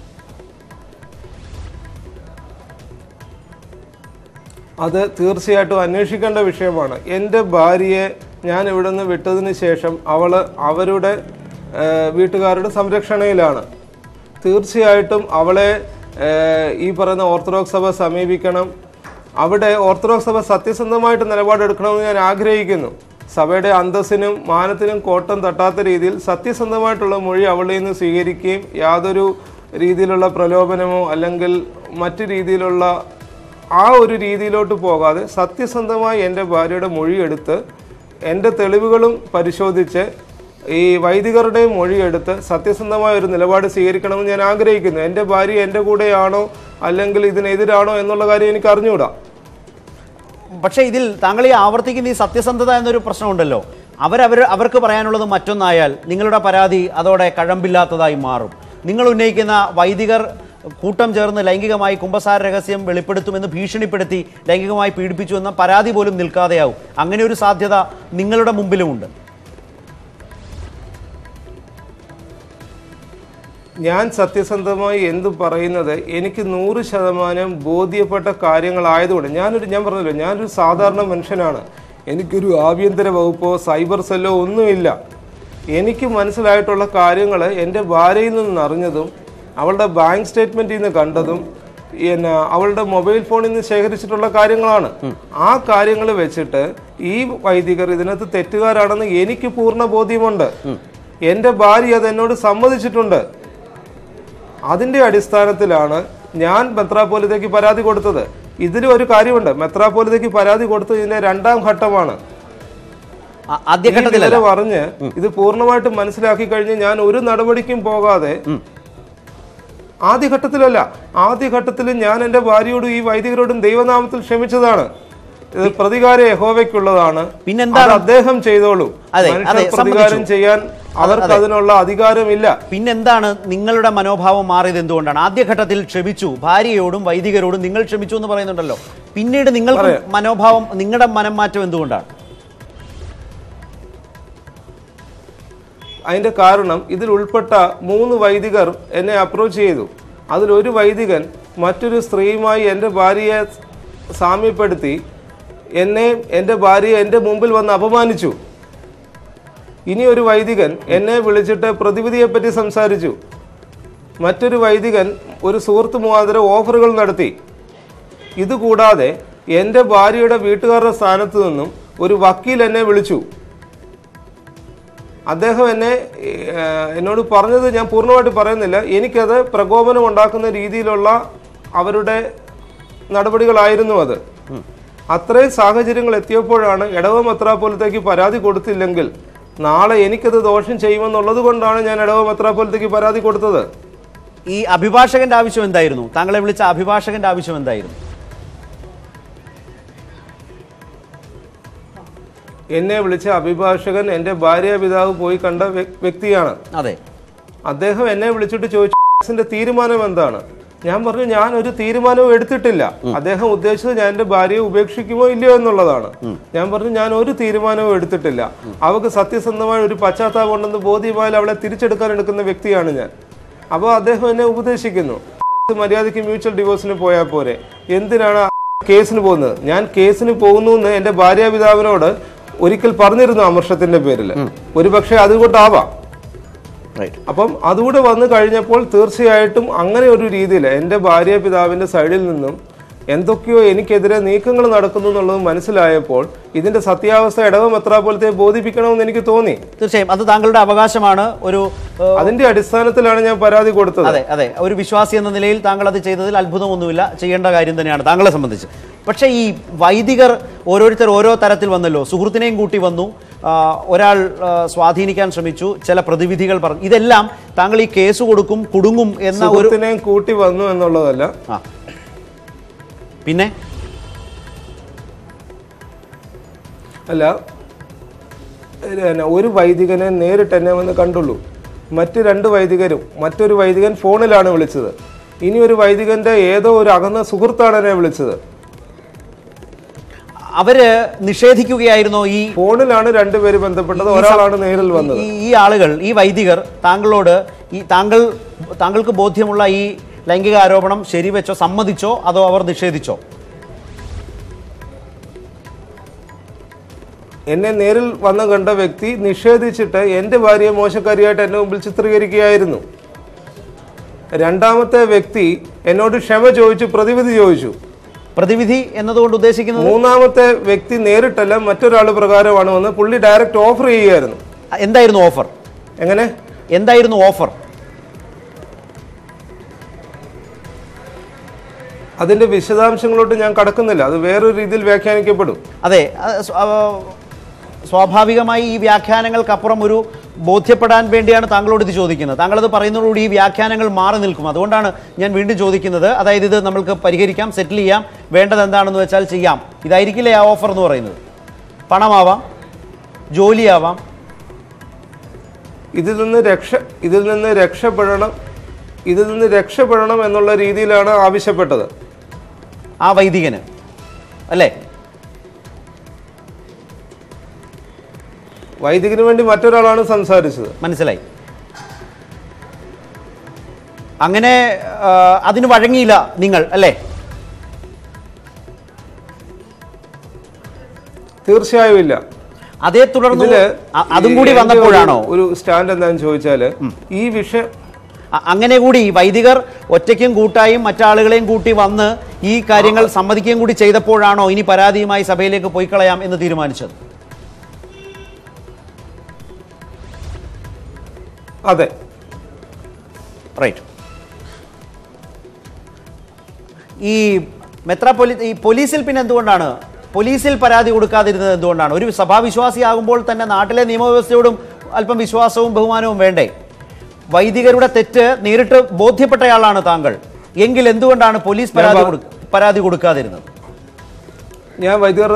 അത് തീർച്ചയായിട്ടും അന്വേഷിക്കേണ്ട വിഷയമാണ് എൻ്റെ ഭാര്യയെ ഞാൻ ഇവിടെ നിന്ന് വിട്ടതിന് ശേഷം അവൾ അവരുടെ ഏഹ്, വീട്ടുകാരുടെ സംരക്ഷണയിലാണ് തീർച്ചയായിട്ടും അവളെ ഏഹ്, ഈ പറയുന്ന ഓർത്തഡോക്സ് സഭ സമീപിക്കണം അവിടെ ഓർത്തഡോക്സ് സഭ സത്യസന്ധമായിട്ട് നിലപാടെടുക്കണമെന്ന് ഞാൻ ആഗ്രഹിക്കുന്നു സഭയുടെ അന്തസ്സിനും മാനത്തിനും കോട്ടം തട്ടാത്ത രീതിയിൽ സത്യസന്ധമായിട്ടുള്ള മൊഴി അവളിൽ നിന്ന് സ്വീകരിക്കുകയും യാതൊരു രീതിയിലുള്ള പ്രലോഭനമോ അല്ലെങ്കിൽ മറ്റു രീതിയിലുള്ള ആ ഒരു രീതിയിലോട്ട് പോകാതെ സത്യസന്ധമായി എൻ്റെ ഭാര്യയുടെ മൊഴിയെടുത്ത് എൻ്റെ തെളിവുകളും പരിശോധിച്ച് ഈ വൈദികരുടെ മൊഴിയെടുത്ത് സത്യസന്ധമായ ഒരു നിലപാട് സ്വീകരിക്കണമെന്ന് ഞാൻ ആഗ്രഹിക്കുന്നു എൻ്റെ ഭാര്യ എൻ്റെ കൂടെയാണോ അല്ലെങ്കിൽ ഇതിനെതിരാണോ എന്നുള്ള കാര്യം എനിക്ക് അറിഞ്ഞുകൂടാ പക്ഷേ ഇതിൽ താങ്കൾ ഈ ആവർത്തിക്കുന്ന ഈ സത്യസന്ധത എന്നൊരു പ്രശ്നമുണ്ടല്ലോ അവരവർ അവർക്ക് പറയാനുള്ളത് മറ്റൊന്നായാൽ നിങ്ങളുടെ പരാതി അതോടെ കഴമ്പില്ലാത്തതായി മാറും നിങ്ങൾ ഉന്നയിക്കുന്ന വൈദികർ കൂട്ടം ചേർന്ന് ലൈംഗികമായി കുംഭസാര രഹസ്യം വെളിപ്പെടുത്തുമെന്ന് ഭീഷണിപ്പെടുത്തി ലൈംഗികമായി പീഡിപ്പിച്ചു എന്ന പരാതി പോലും നിൽക്കാതെയാവും അങ്ങനെ ഒരു സാധ്യത നിങ്ങളുടെ മുമ്പിലുമുണ്ട് ഞാൻ സത്യസന്ധമായി എന്ത് പറയുന്നത് എനിക്ക് നൂറ് ശതമാനം ബോധ്യപ്പെട്ട കാര്യങ്ങളായതുകൊണ്ട് ഞാനൊരു ഞാൻ പറഞ്ഞല്ലോ ഞാനൊരു സാധാരണ മനുഷ്യനാണ് എനിക്കൊരു ആഭ്യന്തര വകുപ്പോ സൈബർ സെല്ലോ ഒന്നുമില്ല എനിക്ക് മനസ്സിലായിട്ടുള്ള കാര്യങ്ങൾ എൻ്റെ ഭാര്യയിൽ നിന്ന് അറിഞ്ഞതും അവളുടെ ബാങ്ക് സ്റ്റേറ്റ്മെൻറ്റിൽ നിന്ന് കണ്ടതും പിന്നെ അവളുടെ മൊബൈൽ ഫോണിൽ നിന്ന് ശേഖരിച്ചിട്ടുള്ള കാര്യങ്ങളാണ് ആ കാര്യങ്ങൾ വെച്ചിട്ട് ഈ വൈദികർ ഇതിനകത്ത് തെറ്റുകാരാണെന്ന് എനിക്ക് പൂർണ്ണ ബോധ്യമുണ്ട് എൻ്റെ ഭാര്യ അത് എന്നോട് സമ്മതിച്ചിട്ടുണ്ട് അതിന്റെ അടിസ്ഥാനത്തിലാണ് ഞാൻ മെത്രാപോലിതയ്ക്ക് പരാതി കൊടുത്തത് ഇതിൽ ഒരു കാര്യമുണ്ട് മെത്രാപോലിതയ്ക്ക് പരാതി കൊടുത്തത് ഇതിന്റെ രണ്ടാം ഘട്ടമാണ് ആദ്യഘട്ടത്തിലല്ല. ഈ വിവരം പറഞ്ഞ് ഇത് പൂർണ്ണമായിട്ടും മനസ്സിലാക്കി കഴിഞ്ഞ് ഞാൻ ഒരു നടപടിക്കും പോകാതെ ആദ്യഘട്ടത്തിലല്ല ആദ്യഘട്ടത്തിൽ ഞാൻ എൻ്റെ ഭാര്യയോടും ഈ വൈദികരോടും ദൈവനാമത്തിൽ ക്ഷമിച്ചതാണ് ഇത് പ്രതികാര യഹോവയ്ക്കുള്ളതാണ് പിന്നെന്താണ്? അത് അദ്ദേഹം ചെയ്തോളൂ അതെ, മനുഷ്യർ അതെ, പ്രതികാരം സമ്മതിച്ചു. ചെയ്യാൻ അവർക്ക് അതെ. അതിനുള്ള അധികാരമില്ല പിന്നെന്താണ് നിങ്ങളുടെ മനോഭാവം മാറിയത് എന്തുകൊണ്ടാണ് ആദ്യഘട്ടത്തിൽ ക്ഷമിച്ചു ഭാര്യയോടും വൈദികരോടും നിങ്ങൾ ക്ഷമിച്ചു എന്ന് പറയുന്നുണ്ടല്ലോ പിന്നീട് നിങ്ങൾക്ക് പറയാം. മനോഭാവം നിങ്ങളുടെ മനം മാറ്റം എന്തുകൊണ്ടാണ് അതിന്റെ കാരണം ഇതിൽ ഉൾപ്പെട്ട മൂന്ന് വൈദികർ എന്നെ അപ്രോച്ച് ചെയ്തു അതിലൊരു വൈദികൻ മറ്റൊരു സ്ത്രീയുമായി എൻ്റെ ഭാര്യയെ സാമ്യപ്പെടുത്തി എന്നെ എൻ്റെ ഭാര്യയെ എൻ്റെ മുമ്പിൽ വന്ന് അപമാനിച്ചു ഇനി ഒരു വൈദികൻ എന്നെ വിളിച്ചിട്ട് പ്രതിവിധിയെപ്പറ്റി സംസാരിച്ചു മറ്റൊരു വൈദികൻ ഒരു സുഹൃത്ത് മുഖാന്തരം ഓഫറുകൾ നടത്തി ഇതുകൂടാതെ എൻ്റെ ഭാര്യയുടെ വീട്ടുകാരുടെ സ്ഥാനത്ത് നിന്നും ഒരു വക്കീൽ എന്നെ വിളിച്ചു അദ്ദേഹം എന്നെ ഏഹ്, എന്നോട് പറഞ്ഞത് ഞാൻ പൂർണ്ണമായിട്ട് പറയുന്നില്ല എനിക്കത് പ്രകോപനം ഉണ്ടാക്കുന്ന രീതിയിലുള്ള അവരുടെ നടപടികളായിരുന്നു അത് അത്രയും സാഹചര്യങ്ങൾ എത്തിയപ്പോഴാണ് ഇടവ മെത്രാപ്പോലത്തേക്ക് പരാതി കൊടുത്തില്ലെങ്കിൽ നാളെ എനിക്കത് ദോഷം ചെയ്യുമെന്നുള്ളത് കൊണ്ടാണ് ഞാൻ ഇടവ മെത്രാപ്പോലത്തേക്ക് പരാതി കൊടുത്തത് ഈ അഭിഭാഷകന്റെ ആവശ്യം എന്തായിരുന്നു താങ്കളെ വിളിച്ച അഭിഭാഷകന്റെ ആവശ്യം എന്തായിരുന്നു എന്നെ വിളിച്ച അഭിഭാഷകൻ എൻ്റെ ഭാര്യ പിതാവ് പോയി കണ്ട വ്യ- വ്യക്തിയാണ് അതെ അദ്ദേഹം എന്നെ വിളിച്ചിട്ട് ചോദിച്ചു "അലക്സിന്റെ തീരുമാനം എന്താണ് ഞാൻ പറഞ്ഞു ഞാൻ ഒരു തീരുമാനവും എടുത്തിട്ടില്ല അദ്ദേഹം ഉദ്ദേശിച്ചത് ഞാൻ എന്റെ ഭാര്യയെ ഉപേക്ഷിക്കുമോ ഇല്ലയോ എന്നുള്ളതാണ് ഞാൻ പറഞ്ഞു ഞാൻ ഒരു തീരുമാനവും എടുത്തിട്ടില്ല അവൾക്ക് സത്യസന്ധമായ ഒരു പശ്ചാത്താപം ഉണ്ടെന്ന് ബോധ്യമായാൽ അവളെ തിരിച്ചെടുക്കാൻ എടുക്കുന്ന വ്യക്തിയാണ് ഞാൻ അപ്പോൾ അദ്ദേഹം എന്നെ ഉപദേശിക്കുന്നു "അലക്സ് മര്യാദയ്ക്ക് മ്യൂച്വൽ ഡിവോഴ്സിന് പോയാൽ പോരെ എന്തിനാണ് കേസിന് പോകുന്നത് ഞാൻ കേസിന് പോകുന്നു എന്ന് എന്റെ ഭാര്യാപിതാവിനോട് ഒരിക്കൽ പറഞ്ഞിരുന്നു അമർഷത്തിന്റെ പേരിൽ ഒരു പക്ഷേ അതുകൊണ്ടാവാം അപ്പം അതുകൂടെ വന്നു കഴിഞ്ഞപ്പോൾ തീർച്ചയായിട്ടും അങ്ങനെ ഒരു രീതിയിൽ എൻ്റെ ഭാര്യ പിതാവിൻ്റെ സൈഡിൽ നിന്നും എന്തൊക്കെയോ എനിക്കെതിരെ നീക്കങ്ങൾ നടക്കുന്നു എന്നുള്ളത് മനസ്സിലായപ്പോൾ ഇതിന്റെ സത്യാവസ്ഥ ഇടവ മെത്രാപോലത്തെ ബോധിപ്പിക്കണമെന്ന് എനിക്ക് തോന്നി തീർച്ചയായും അത് താങ്കളുടെ അവകാശമാണ് ഒരു ഏഹ്, അതിന്റെ അടിസ്ഥാനത്തിലാണ് ഞാൻ പരാതി കൊടുത്തത് അതെ അതെ ഒരു വിശ്വാസി എന്ന നിലയിൽ താങ്കൾ അത് ചെയ്തതിൽ അത്ഭുതമൊന്നുമില്ല ചെയ്യേണ്ട കാര്യം തന്നെയാണ് താങ്കളെ സംബന്ധിച്ച് പക്ഷേ ഈ വൈദികർ ഓരോരുത്തർ ഓരോ തരത്തിൽ വന്നല്ലോ സുഹൃത്തിനെയും കൂട്ടി വന്നു ആ, ഒരാൾ ആ, സ്വാധീനിക്കാൻ ശ്രമിച്ചു ചില പ്രതിവിധികൾ പറഞ്ഞു ഇതെല്ലാം താങ്കൾ ഈ കേസ് കൊടുക്കും കുടുങ്ങും എന്ന ഒരു സുഹൃത്തിനെയും കൂട്ടി വന്നു എന്നുള്ളതല്ല ആ പിന്നെ അല്ല പിന്നെ ഒരു വൈദികനെ നേരിട്ട് എന്നെ വന്ന് കണ്ടുള്ളൂ മറ്റ് രണ്ട് വൈദികരും മറ്റൊരു വൈദികൻ ഫോണിലാണ് വിളിച്ചത് ഇനി ഒരു വൈദികന്റെ ഏതോ ഒരു അകന്ന സുഹൃത്താണ് എന്നെ വിളിച്ചത് അവര് നിഷേധിക്കുകയായിരുന്നോ ഈ ഫോണിലാണ് രണ്ടുപേര് ബന്ധപ്പെട്ടത് ഒരാളാണ് നേരിൽ വന്നത് ഈ ഈ ആളുകൾ ഈ വൈദികർ താങ്കളോട് ഈ താങ്കൾ താങ്കൾക്ക് ബോധ്യമുള്ള ഈ ലൈംഗിക ആരോപണം ശരിവെച്ചോ സമ്മതിച്ചോ അതോ അവർ നിഷേധിച്ചോ എന്നെ നേരിൽ വന്ന് കണ്ട വ്യക്തി നിഷേധിച്ചിട്ട് എൻ്റെ ഭാര്യയെ മോശക്കാരിയായിട്ട് എന്നെ മുമ്പിൽ ചിത്രീകരിക്കുകയായിരുന്നു രണ്ടാമത്തെ വ്യക്തി എന്നോട് ക്ഷമ ചോദിച്ചു പ്രതിവിധി ചോദിച്ചു പ്രതിവിധി എന്നതുകൊണ്ട് ഉദ്ദേശിക്കുന്നത് മൂന്നാമത്തെ വ്യക്തി നേരിട്ടല്ല മറ്റൊരാൾ പ്രകാരമാണ് വന്ന് പുള്ളി ഡയറക്റ്റ് ഓഫർ ചെയ്യുകയായിരുന്നു എന്തായിരുന്നു ഓഫർ എങ്ങനെ എന്തായിരുന്നു ഓഫർ അതിന്റെ വിശദാംശങ്ങളോട്ട് ഞാൻ കടക്കുന്നില്ല അത് വേറൊരു രീതിയിൽ വ്യാഖ്യാനിക്കപ്പെടും അതെ അത് സ്വ- ആ, സ്വാഭാവികമായി ഈ വ്യാഖ്യാനങ്ങൾക്കപ്പുറം ഒരു ബോധ്യപ്പെടാൻ വേണ്ടിയാണ് താങ്കളോട് ഇത് ചോദിക്കുന്നത് താങ്കളത് പറയുന്നതോടുകൂടി ഈ വ്യാഖ്യാനങ്ങൾ മാറി നിൽക്കും അതുകൊണ്ടാണ് ഞാൻ വീണ്ടും ചോദിക്കുന്നത് അതായത് ഇത് നമ്മൾക്ക് പരിഹരിക്കാം സെറ്റിൽ ചെയ്യാം വേണ്ടത് എന്താണെന്ന് വെച്ചാൽ ചെയ്യാം ഇതായിരിക്കില്ലേ ആ ഓഫർ എന്ന് പറയുന്നത് പണമാവാം ജോലിയാവാം ഇതിൽ നിന്ന് രക്ഷ ഇതിൽ നിന്ന് രക്ഷപ്പെടണം ഇതിൽ നിന്ന് രക്ഷപ്പെടണം എന്നുള്ള രീതിയിലാണ് ആവശ്യപ്പെട്ടത് ആ വൈദികന് അല്ലേ വൈദികന് വേണ്ടി മറ്റൊരാളാണ് സംസാരിച്ചത് മനസ്സിലായി അങ്ങനെ ആ, അതിന് വഴങ്ങിയില്ല നിങ്ങൾ അല്ലേ തീർച്ചയായും ഇല്ല അതേ തുടർന്ന് ഇതില് അ- അതും കൂടി എന്റെ വന്നപ്പോഴാണോ ഒരു- ഒരു സ്റ്റാൻഡ് എന്താണെന്ന് ചോദിച്ചാല് ഈ വിഷയം അ- അങ്ങനെ കൂടി വൈദികർ ഒറ്റയ്ക്കും കൂട്ടായും മറ്റാളുകളെയും കൂട്ടി വന്ന് ഈ കാര്യങ്ങൾ സമ്മതിക്കുകയും കൂടി ചെയ്തപ്പോഴാണോ ഇനി പരാതിയുമായി സഭയിലേക്ക് പോയി കളയാം എന്ന് തീരുമാനിച്ചത് അതെ റൈറ്റ് ഈ മെത്രാപ്പൊലി ഈ പോലീസിൽ പിന്നെ എന്തുകൊണ്ടാണ് പോലീസിൽ പരാതി കൊടുക്കാതിരുന്നത് എന്തുകൊണ്ടാണ് ഒരു സഭാവിശ്വാസിയാകുമ്പോൾ തന്നെ നാട്ടിലെ നിയമവ്യവസ്ഥയോടും അല്പം വിശ്വാസവും ബഹുമാനവും വേണ്ടേ വൈദികരുടെ തെറ്റ് നേരിട്ട് ബോധ്യപ്പെട്ടയാളാണ് താങ്കൾ എങ്കിൽ എന്തുകൊണ്ടാണ് പോലീസ് പരാതി ഞാൻ പ- കൊടുക്ക- പരാതി കൊടുക്കാതിരുന്നത് ഞാൻ വൈദികർ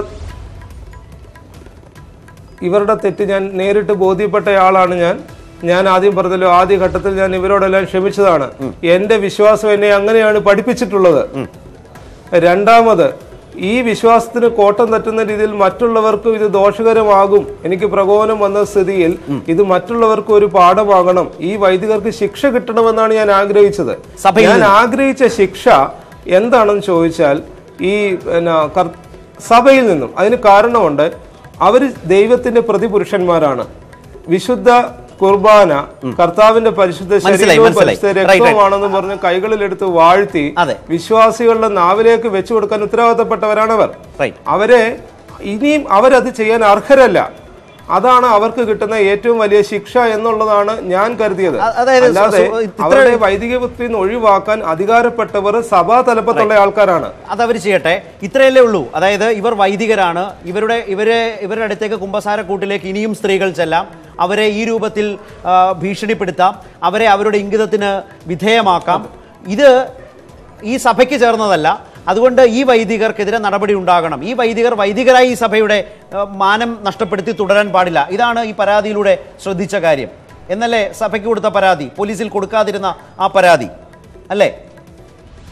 ഇവരുടെ തെറ്റ് ഞാൻ നേരിട്ട് ബോധ്യപ്പെട്ടയാളാണ് ഞാൻ ഞാൻ ആദ്യം പറഞ്ഞല്ലോ ആദ്യ ഘട്ടത്തിൽ ഞാൻ ഇവരോടെല്ലാം ക്ഷമിച്ചതാണ് എന്റെ വിശ്വാസം എന്നെ അങ്ങനെയാണ് പഠിപ്പിച്ചിട്ടുള്ളത് രണ്ടാമത് ഈ വിശ്വാസത്തിന് കോട്ടം തട്ടുന്ന രീതിയിൽ മറ്റുള്ളവർക്കും ഇത് ദോഷകരമാകും എനിക്ക് പ്രകോപനം വന്ന സ്ഥിതിയിൽ ഇത് മറ്റുള്ളവർക്കും ഒരു പാഠമാകണം ഈ വൈദികർക്ക് ശിക്ഷ കിട്ടണമെന്നാണ് ഞാൻ ആഗ്രഹിച്ചത് സഭയിൽ ഞാൻ നിന്ന്. ആഗ്രഹിച്ച ശിക്ഷ എന്താണെന്ന് ചോദിച്ചാൽ ഈ പിന്നെ കർ- സഭയിൽ നിന്നും അതിന് കാരണമുണ്ട് അവർ ദൈവത്തിന്റെ പ്രതിപുരുഷന്മാരാണ് വിശുദ്ധ കുർബാന കർത്താവിന്റെ പരിശുദ്ധ മനസ്സിലായി, ശരീരവും മനസ്സിലായി. പരിശുദ്ധ Right, right. രക്തവുമാണെന്ന് പറഞ്ഞ് കൈകളിലെടുത്ത് വാഴ്ത്തി വിശ്വാസികളുടെ നാവിലേക്ക് വെച്ചു കൊടുക്കാൻ ഉത്തരവാദിത്തപ്പെട്ടവരാണവർ അവരെ ഇനിയും അവരത് ചെയ്യാൻ അർഹരല്ല അതാണ് അവർക്ക് കിട്ടുന്ന ഏറ്റവും വലിയ ശിക്ഷ എന്നുള്ളതാണ് ഞാൻ കരുതിയത് അ- അതായത് സു- അല്ലാതെ സു- ഇത്ര- അവരുടെ വൈദിക വൃത്തിയിൽ നിന്ന് ഒഴിവാക്കാൻ അധികാരപ്പെട്ടവർ സഭാ തലപ്പത്തുള്ള ആൾക്കാരാണ് അതവർ ചെയ്യട്ടെ ഇത്രയല്ലേ ഉള്ളൂ അതായത് ഇവർ വൈദികരാണ് ഇവരുടെ ഇവരെ ഇവരുടെ അടുത്തേക്ക് കുമ്പസാരക്കൂട്ടിലേക്ക് ഇനിയും സ്ത്രീകൾ ചെല്ലാം അവരെ ഈ രൂപത്തിൽ ആ, ഭീഷണിപ്പെടുത്താം അവരെ അവരുടെ ഇംഗിതത്തിന് വിധേയമാക്കാം ഇത് ഈ സഭയ്ക്ക് ചേർന്നതല്ല അതുകൊണ്ട് ഈ വൈദികർക്കെതിരെ നടപടി ഉണ്ടാകണം ഈ വൈദികർ വൈദികരായി ഈ സഭയുടെ ആ, മാനം നഷ്ടപ്പെടുത്തി തുടരാൻ പാടില്ല ഇതാണ് ഈ പരാതിയിലൂടെ ശ്രദ്ധിച്ച കാര്യം എന്നല്ലേ സഭയ്ക്ക് കൊടുത്ത പരാതി പോലീസിൽ കൊടുക്കാതിരുന്ന ആ പരാതി അല്ലേ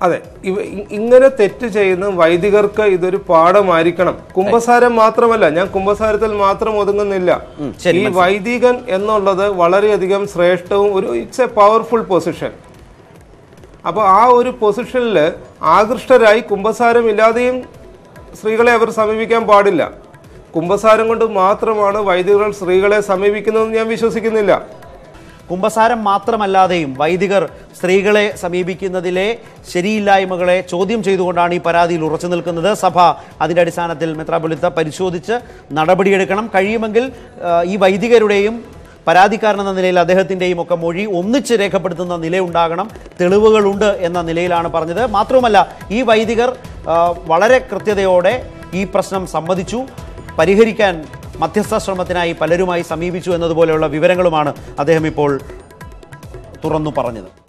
അതെ ഇവ ഇ- ഇങ്ങനെ തെറ്റ് ചെയ്യുന്ന വൈദികർക്ക് ഇതൊരു പാഠമായിരിക്കണം കുംഭസാരം മാത്രമല്ല ഞാൻ കുംഭസാരത്തിൽ മാത്രം ഒതുങ്ങുന്നില്ല ശരി, ഈ മനസ്സിലായി. വൈദികൻ എന്നുള്ളത് വളരെയധികം ശ്രേഷ്ഠവും ഒരു ഇറ്റ്സ് എ പവർഫുൾ പൊസിഷൻ അപ്പോൾ ആ ഒരു പൊസിഷനിൽ ആകൃഷ്ടരായി കുംഭസാരം ഇല്ലാതെയും സ്ത്രീകളെ അവർ സമീപിക്കാൻ പാടില്ല കുംഭസാരം കൊണ്ട് മാത്രമാണ് വൈദികർ സ്ത്രീകളെ സമീപിക്കുന്നതെന്ന് ഞാൻ വിശ്വസിക്കുന്നില്ല കുംഭസാരം മാത്രമല്ലാതെയും വൈദികർ സ്ത്രീകളെ സമീപിക്കുന്നതിലെ ശരിയില്ലായ്മകളെ ചോദ്യം ചെയ്തുകൊണ്ടാണ് ഈ പരാതിയിൽ ഉറച്ചു നിൽക്കുന്നത് സഭ അതിന്റെ അടിസ്ഥാനത്തിൽ മെത്രാപൊലിത്ത പരിശോധിച്ച് നടപടിയെടുക്കണം കഴിയുമെങ്കിൽ ആ, ഈ വൈദികരുടെയും പരാതിക്കാരൻ എന്ന നിലയിൽ അദ്ദേഹത്തിൻ്റെയും ഒക്കെ മൊഴി ഒന്നിച്ച് രേഖപ്പെടുത്തുന്ന നിലയുണ്ടാകണം തെളിവുകളുണ്ട് എന്ന നിലയിലാണ് പറഞ്ഞത് മാത്രവുമല്ല ഈ വൈദികർ ആ, വളരെ കൃത്യതയോടെ ഈ പ്രശ്നം സമ്മതിച്ചു പരിഹരിക്കാൻ മധ്യസ്ഥ ശ്രമത്തിനായി പലരുമായി സമീപിച്ചു എന്നതുപോലെയുള്ള വിവരങ്ങളുമാണ് അദ്ദേഹം ഇപ്പോൾ തുറന്നു പറഞ്ഞത്